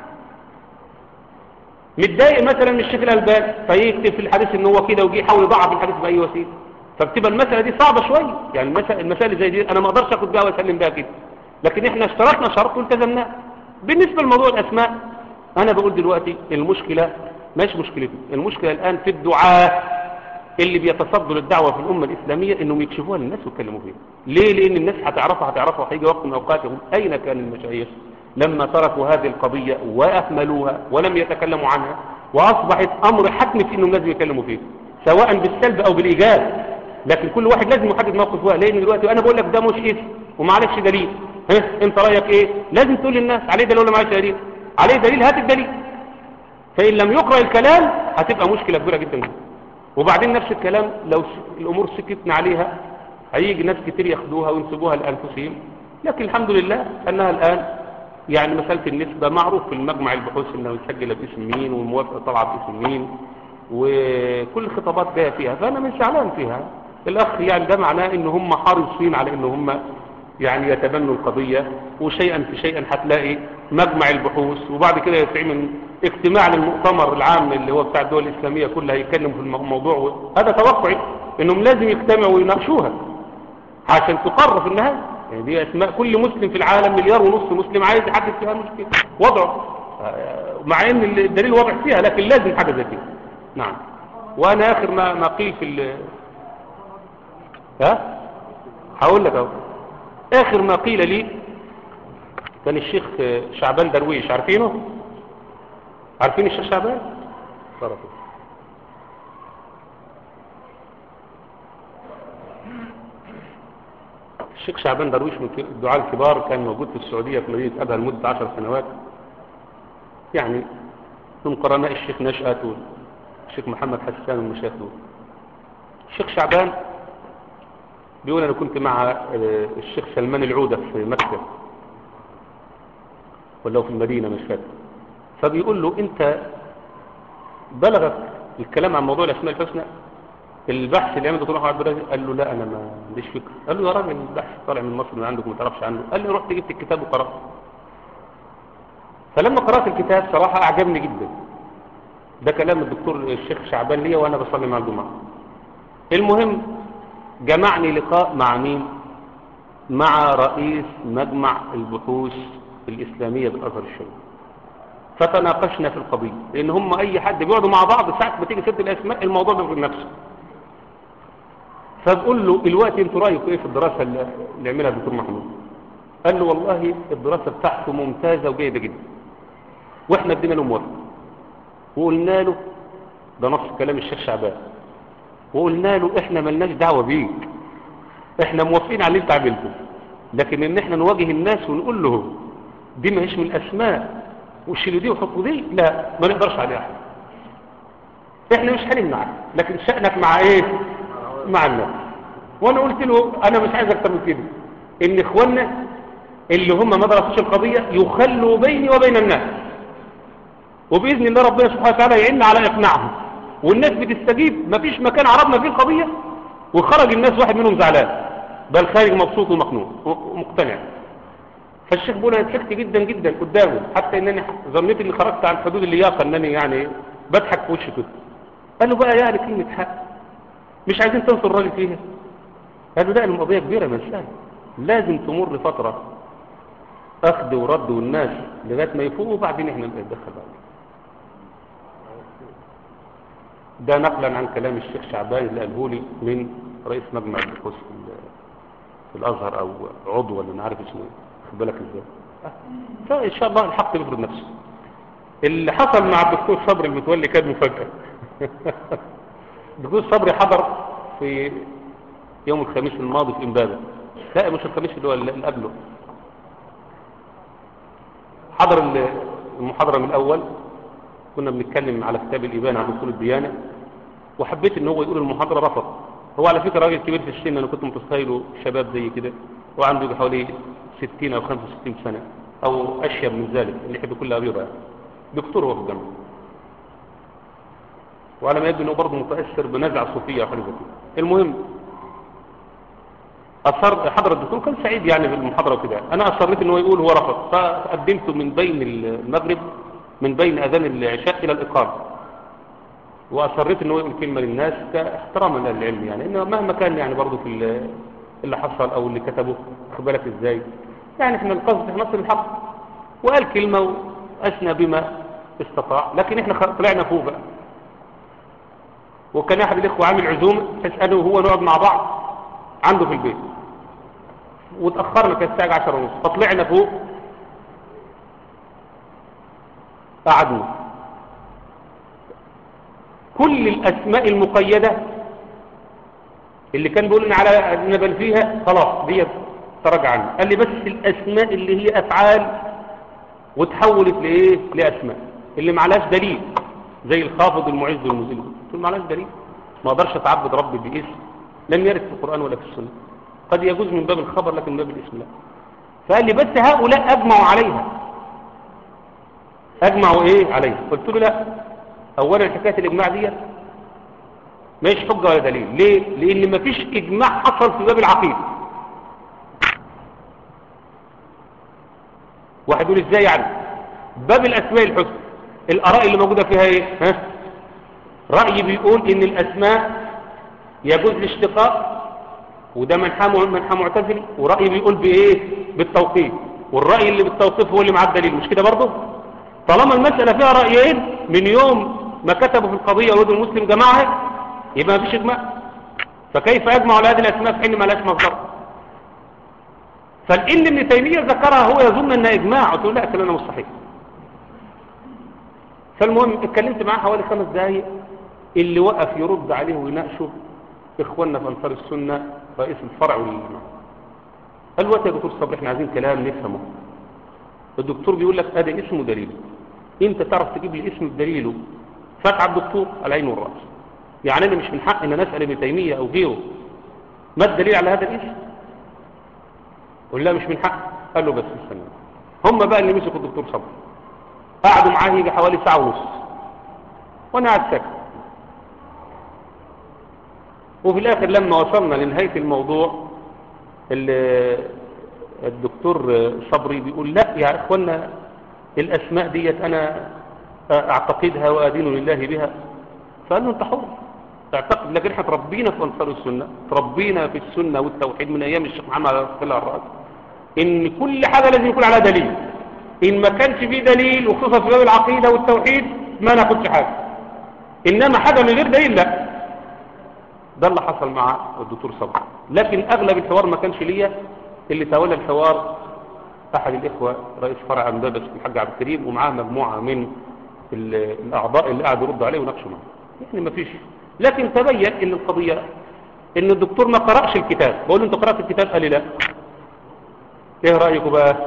متضايق مثلا من الشيخ الألباني فيكتب في الحديث ان هو كده ويجي يحاول يضعف الحديث بأي وسيله فبتبقى المسألة دي صعبة شوية يعني المسألة زي دي أنا ما أقدرش أخد بها وأسلم بها كده لكن احنا اشترطنا شرط والتزمناه بالنسبة لموضوع الأسماء أنا بقول دلوقتي المشكلة مش مشكلتنا المشكلة الآن في الدعاء اللي بيتصدوا للدعوة في الأمة الإسلامية إنهم يكشفوها للناس ويتكلموا فيها ليه؟ لأن الناس هتعرفها هتعرفها هيجي وقت من أوقاتهم أين كان المشايخ لما تركوا هذه القضية وأهملوها ولم يتكلموا عنها وأصبحت أمر حتمي في إنهم لازم يتكلموا فيه سواء بالسلب أو بالإيجاب لكن كل واحد لازم يحدد موقفه لأن دلوقتي أنا بقول لك ده مش اسم ومعلكش دليل ها انت رأيك ايه لازم تقول للناس عليه دليل ولا معلش دليل عليه دليل هات الدليل فإن لم يقرأ الكلام هتبقى مشكلة كبيرة جدا وبعدين نفس الكلام لو الأمور سكتنا عليها هيجي ناس كتير ياخدوها وينسبوها لأنفسهم لكن الحمد لله أنها الآن يعني مسألة النسبة معروف في المجمع البحوث انه يسجل باسم مين والموافقة طالعة باسم مين وكل الخطابات جاية فيها فأنا مش زعلان فيها الأخ يعني ده معناه ان هم حريصين على ان هم يعني يتبنوا القضية وشيئا في شيئا هتلاقي مجمع البحوث وبعد كده يتعمل اجتماع للمؤتمر العام اللي هو بتاع الدول الإسلامية كلها يتكلم في الموضوع هذا توقعي انهم لازم يجتمعوا ويناقشوها عشان تقر في النهاية يعني دي اسماء كل مسلم في العالم مليار ونص مسلم عايز يحدد فيها المشكلة وضعه مع ان الدليل واضح فيها لكن لازم حاجة زي كده نعم وانا اخر ما ما قيل في ال ها هقول لك اهو اخر ما قيل لي كان الشيخ شعبان درويش عارفينه عارفين الشيخ شعبان صرفه الشيخ شعبان درويش من الدعاء الكبار كان موجود في السعودية في مدينة أبها لمدة عشر سنوات يعني من قرناء الشيخ نشأت والشيخ محمد حسان والمشايخ دول الشيخ شعبان بيقول أنا كنت مع آه، الشيخ سلمان العودة في مكة ولا هو في المدينة مش فاكر فبيقول له أنت بلغك الكلام عن موضوع الأسماء الحسنى البحث اللي عمل دكتور محمد عبد الرازق قال له لا انا ما عنديش فكره قال له يا راجل البحث طالع من مصر من عندك ما تعرفش عنه قال لي رحت جبت الكتاب وقرات فلما قرات الكتاب صراحه اعجبني جدا ده كلام الدكتور الشيخ شعبان ليا وانا بصلي مع الجمعه المهم جمعني لقاء مع مين مع رئيس مجمع البحوث الاسلاميه بالازهر الشريف فتناقشنا في القضيه لان هم اي حد بيقعدوا مع بعض ساعه ما تيجي سيره الاسماء الموضوع بيفرق نفسه فبقول له الوقت انتوا رايكم ايه في الدراسه اللي اللي عملها الدكتور محمود قال له والله الدراسه بتاعته ممتازه وجيده جدا واحنا ادينا له موافقه وقلنا له ده نص كلام الشيخ شعبان وقلنا له احنا ملناش دعوه بيك احنا موافقين على اللي انت عملته لكن ان احنا نواجه الناس ونقول لهم دي ما هيش من الاسماء وشيلوا دي وحطوا دي لا ما نقدرش عليها احنا مش هنمنعك لكن شأنك مع ايه مع الناس وانا قلت له انا مش عايز اكتر من كده ان اخواننا اللي هم ما درسوش القضيه يخلوا بيني وبين الناس وباذن الله ربنا سبحانه وتعالى يعين على اقناعهم والناس بتستجيب مفيش مكان عرضنا فيه القضيه وخرج الناس واحد منهم زعلان بل خارج مبسوط ومقنوع ومقتنع فالشيخ بيقول انا ضحكت جدا جدا قدامه حتى انني ظنيت اني خرجت عن حدود اللياقه انني يعني بضحك في وشه كده قال له بقى يعني كلمه حق مش عايزين تنصر الراجل فيها قال له لا القضيه كبيره مش سهله لازم تمر فتره اخذ ورد والناس لغايه ما يفوقوا وبعدين احنا نبقى نتدخل بعد ده نقلا عن كلام الشيخ شعبان اللي قاله لي من رئيس مجمع البحوث في ال- في الازهر او عضو ولا انا عارف اسمه ايه خد بالك ازاي فان شاء الله الحق يفرض نفسه اللي حصل مع الدكتور صبري المتولي كان مفاجاه الدكتور صبري حضر في يوم الخميس الماضي في امبابه لا مش الخميس اللي هو اللي قبله حضر ال- المحاضره من الاول كنا بنتكلم على كتاب الإبانة عن أصول الديانة وحبيت ان هو يقول المحاضرة رفض هو على فكرة راجل كبير في السن أنا كنت متخيله شباب زي كده وعنده حوالي 60 أو 65 سنة أو أشيب من ذلك اللي يحب كل أبيض يعني دكتور هو في الجامعة وعلى ما يبدو أنه برضه متأثر بنزعة صوفية أو حاجة زي كده المهم أصر حضر الدكتور كان سعيد يعني بالمحاضرة وكده أنا أصريت أنه يقول هو رفض فقدمته من بين المغرب من بين أذان العشاء إلى الإقامة وأصريت أنه يقول كلمة للناس كاحتراما للعلم يعني إنه مهما كان يعني برضه في ال- اللي حصل أو اللي كتبه خد بالك إزاي يعني إحنا القصد في نصر الحق وقال كلمة وأثنى بما استطاع لكن إحنا خ- طلعنا فوق بقى وكان أحد الإخوة عامل عزومة تسأله وهو نقعد مع بعض عنده في البيت وتأخرنا كانت الساعة 10 ونص فطلعنا فوق قعدنا كل الأسماء المقيدة اللي كان بيقول لنا على نبل فيها خلاص دي تراجع عنها قال لي بس الأسماء اللي هي أفعال وتحولت لإيه لأسماء اللي معلاش دليل زي الخافض المعز والمذل قلت له معلاش دليل ما اقدرش اتعبد ربي باسم لم يرد في القرآن ولا في السنة قد يجوز من باب الخبر لكن من باب الاسم لا فقال لي بس هؤلاء أجمعوا عليها أجمعوا إيه عليه قلت له لا أولا حكاية الإجماع دي مش حجة ولا دليل ليه؟ لأن مفيش إجماع حصل في باب العقيدة واحد يقول إزاي يعني باب الأسماء الحسنى الآراء اللي موجودة فيها إيه ها؟ رأي بيقول إن الأسماء يجوز الاشتقاق وده منحى منحى معتزلي ورأي بيقول بإيه بالتوقيف والرأي اللي بالتوقيف هو اللي معاه الدليل مش كده برضه طالما المسألة فيها رأيين من يوم ما كتبوا في القضية ولد المسلم جماعة يبقى مفيش إجماع فكيف أجمع على هذه الأسماء في حين ما لهاش مصدر فالإن ابن تيمية ذكرها هو يظن أنها إجماع قلت له لا كلامنا مش صحيح فالمهم اتكلمت معاه حوالي خمس دقايق اللي وقف يرد عليه ويناقشه إخواننا في أنصار السنة رئيس الفرع والجماعة قال له يا دكتور صبري احنا عايزين كلام نفهمه الدكتور بيقول لك ادي اسمه دليله انت تعرف تجيب لي اسم بدليله فتح الدكتور على العين والراس يعني انا مش من حق ان انا اسال ابن تيميه او غيره ما الدليل على هذا الاسم قول لا مش من حق قال له بس استنى هم بقى اللي مسكوا الدكتور صبري قعدوا معاه يجي حوالي ساعه ونص وانا قاعد ساكت وفي الاخر لما وصلنا لنهايه الموضوع ال- الدكتور صبري بيقول لا يا اخوانا الاسماء ديت انا اعتقدها وادين لله بها فقال له انت حر تعتقد لكن احنا تربينا في انصار السنه تربينا في السنه والتوحيد من ايام الشيخ محمد عليه الصلاه الراس ان كل حاجه لازم يكون عليها دليل ان ما كانش فيه دليل وخصوصا في باب العقيده والتوحيد ما ناخدش حاجه انما حاجه من غير دليل لا ده اللي حصل مع الدكتور صبري لكن اغلب الحوار ما كانش ليا اللي تولى الحوار احد الاخوه رئيس فرع امداد اسمه الحاج عبد الكريم ومعاه مجموعه من ال- الاعضاء اللي قعدوا يردوا عليه وناقشوا معاه يعني ما فيش لكن تبين ان القضيه ان الدكتور ما قراش الكتاب بقول له انت قرات الكتاب قال لي لا ايه رايكم بقى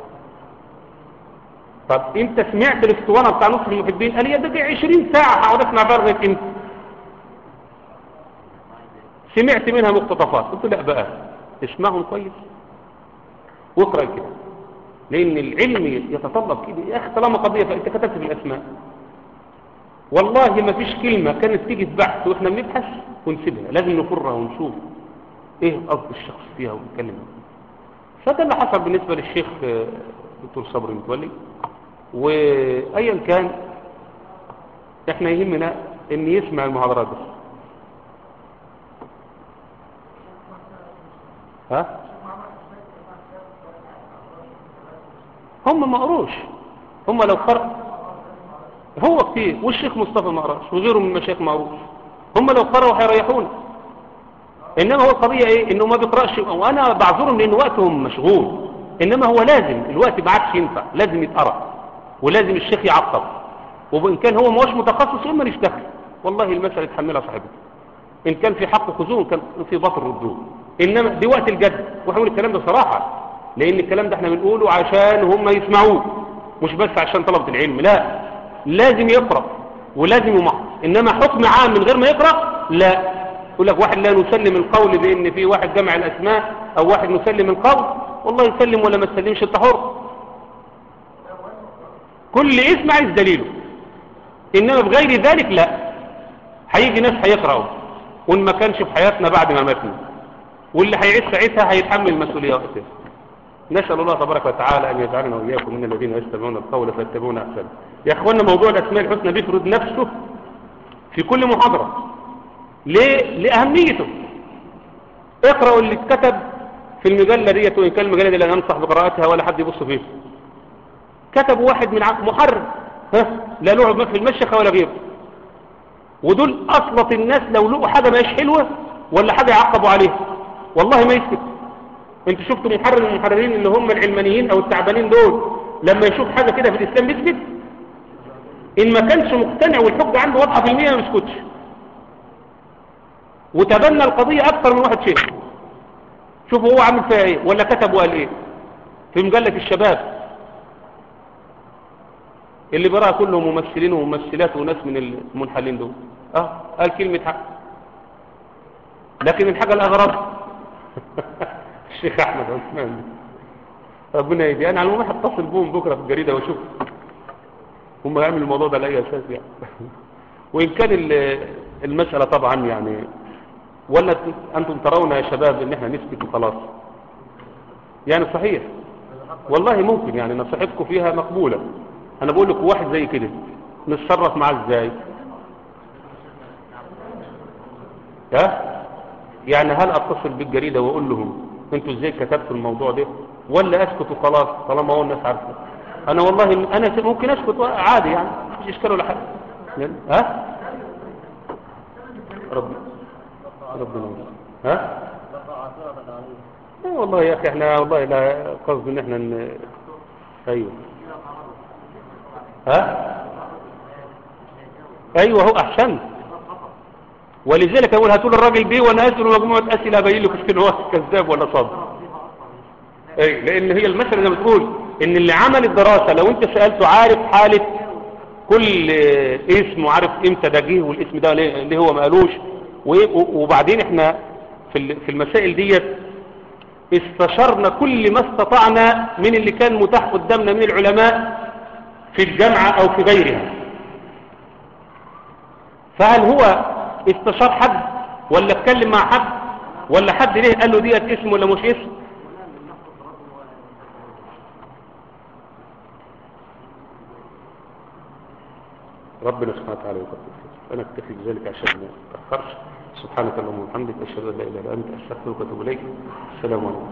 طب انت سمعت الاسطوانه بتاع نصر المحبين قال لي يا ده دي 20 ساعه هقعد اسمع بقى لغايه امتى سمعت منها مقتطفات قلت لا بقى اسمعهم كويس واقرا الكتاب لان العلم يتطلب كده يا اخي طالما قضيه فانت كتبت في الاسماء والله ما فيش كلمه كانت تيجي في بحث واحنا بنبحث ونسيبها لازم نفرها ونشوف ايه قصد الشخص فيها ونتكلم فده اللي حصل بالنسبه للشيخ آه، دكتور صبري متولي وايا كان احنا يهمنا ان يسمع المحاضرات بس ها هم ما قروش هم لو قرأ هو كتير والشيخ مصطفى ما قراش وغيره من المشايخ ما قروش هم لو قرأوا هيريحونا انما هو القضيه ايه انه ما بيقراش وانا بعذرهم لان وقتهم مشغول انما هو لازم الوقت ما عادش ينفع لازم يتقرا ولازم الشيخ يعقب وان كان هو ما هوش متخصص يقول ماليش دخل والله المساله تحملها صاحبه ان كان في حق خذوه إن كان في باطل ردوه انما دي وقت الجد واحنا بنقول الكلام ده صراحه لان الكلام ده احنا بنقوله عشان هم يسمعوه مش بس عشان طلبه العلم لا لازم يقرا ولازم يمحص انما حكم عام من غير ما يقرا لا يقول لك واحد لا نسلم القول بان في واحد جمع الاسماء او واحد نسلم القول والله يسلم ولا ما تسلمش انت حر كل اسم عايز دليله انما بغير ذلك لا هيجي ناس هيقراوا وان ما كانش في حياتنا بعد ما ماتنا واللي هيعيش ساعتها هيتحمل المسؤوليه وقتها نسال الله تبارك وتعالى ان يجعلنا واياكم من الذين يستمعون القول فيتبعون احسنه يا اخوانا موضوع الاسماء الحسنى بيفرض نفسه في كل محاضره ليه لاهميته اقرأوا اللي اتكتب في المجلة ديت وإن كان المجلة دي لا ننصح بقراءتها ولا حد يبص فيها كتب واحد من ع- محرر ها لا له في المشيخة ولا غيره ودول أصلة الناس لو لقوا حاجة ماهيش حلوة ولا حاجة يعقبوا عليها والله ما يسكت انت شفتوا محرر من المحررين اللي هم العلمانيين او التعبانين دول لما يشوف حاجة كده في الإسلام بيسكت إن ما كانش مقتنع والحجة عنده واضحة في المية ما يسكتش وتبنى القضية أكثر من واحد شيخ شوفوا هو عامل فيها ايه ولا كتب وقال ايه في مجلة الشباب اللي براها كله ممثلين وممثلات وناس من المنحلين دول اه قال كلمة حق لكن الحاجة الأغرب الشيخ أحمد عثمان ربنا يهدي أنا على العموم هتصل بهم بكرة في الجريدة واشوف هم يعملوا الموضوع ده لأي أساس يعني وإن كان ال- المسألة طبعا يعني ولا أنتم ترون يا شباب إن احنا نسكت وخلاص يعني صحيح والله ممكن يعني نصيحتكم فيها مقبولة أنا بقول لكم واحد زي كده نتصرف معاه إزاي ها يعني هل أتصل بالجريدة وأقول لهم أنتوا إزاي كتبتوا الموضوع ده ولا أسكت وخلاص طالما هو الناس عارفة أنا والله أنا ممكن أسكت عادي يعني مش إشكال ولا حاجة يعني ها رب ربنا يستر. ها بقى عثرة عليه لا والله يا اخي احنا والله لا قصد ان احنا ن... ايوه ها ايوه هو احسن ولذلك اقول هاتوا الراجل بيه وانا اساله مجموعه اسئله ابين لكم ان هو كذاب ولا صادق اي لان هي المساله زي ما بتقول ان اللي عمل الدراسه لو انت سالته عارف حاله كل اسم وعارف امتى ده جه والاسم ده ليه ليه هو ما قالوش و- وبعدين احنا في ال- في المسائل ديت استشرنا كل ما استطعنا من اللي كان متاح قدامنا من العلماء في الجامعة او في غيرها فهل هو استشار حد ولا اتكلم مع حد ولا حد ليه قال له ديت اسم ولا مش اسم ربنا سبحانه وتعالى يقدر انا اكتفي بذلك عشان ما اتاخرش سبحانك اللهم وبحمدك اشهد ان لا اله الا انت استغفرك واتوب اليك السلام عليكم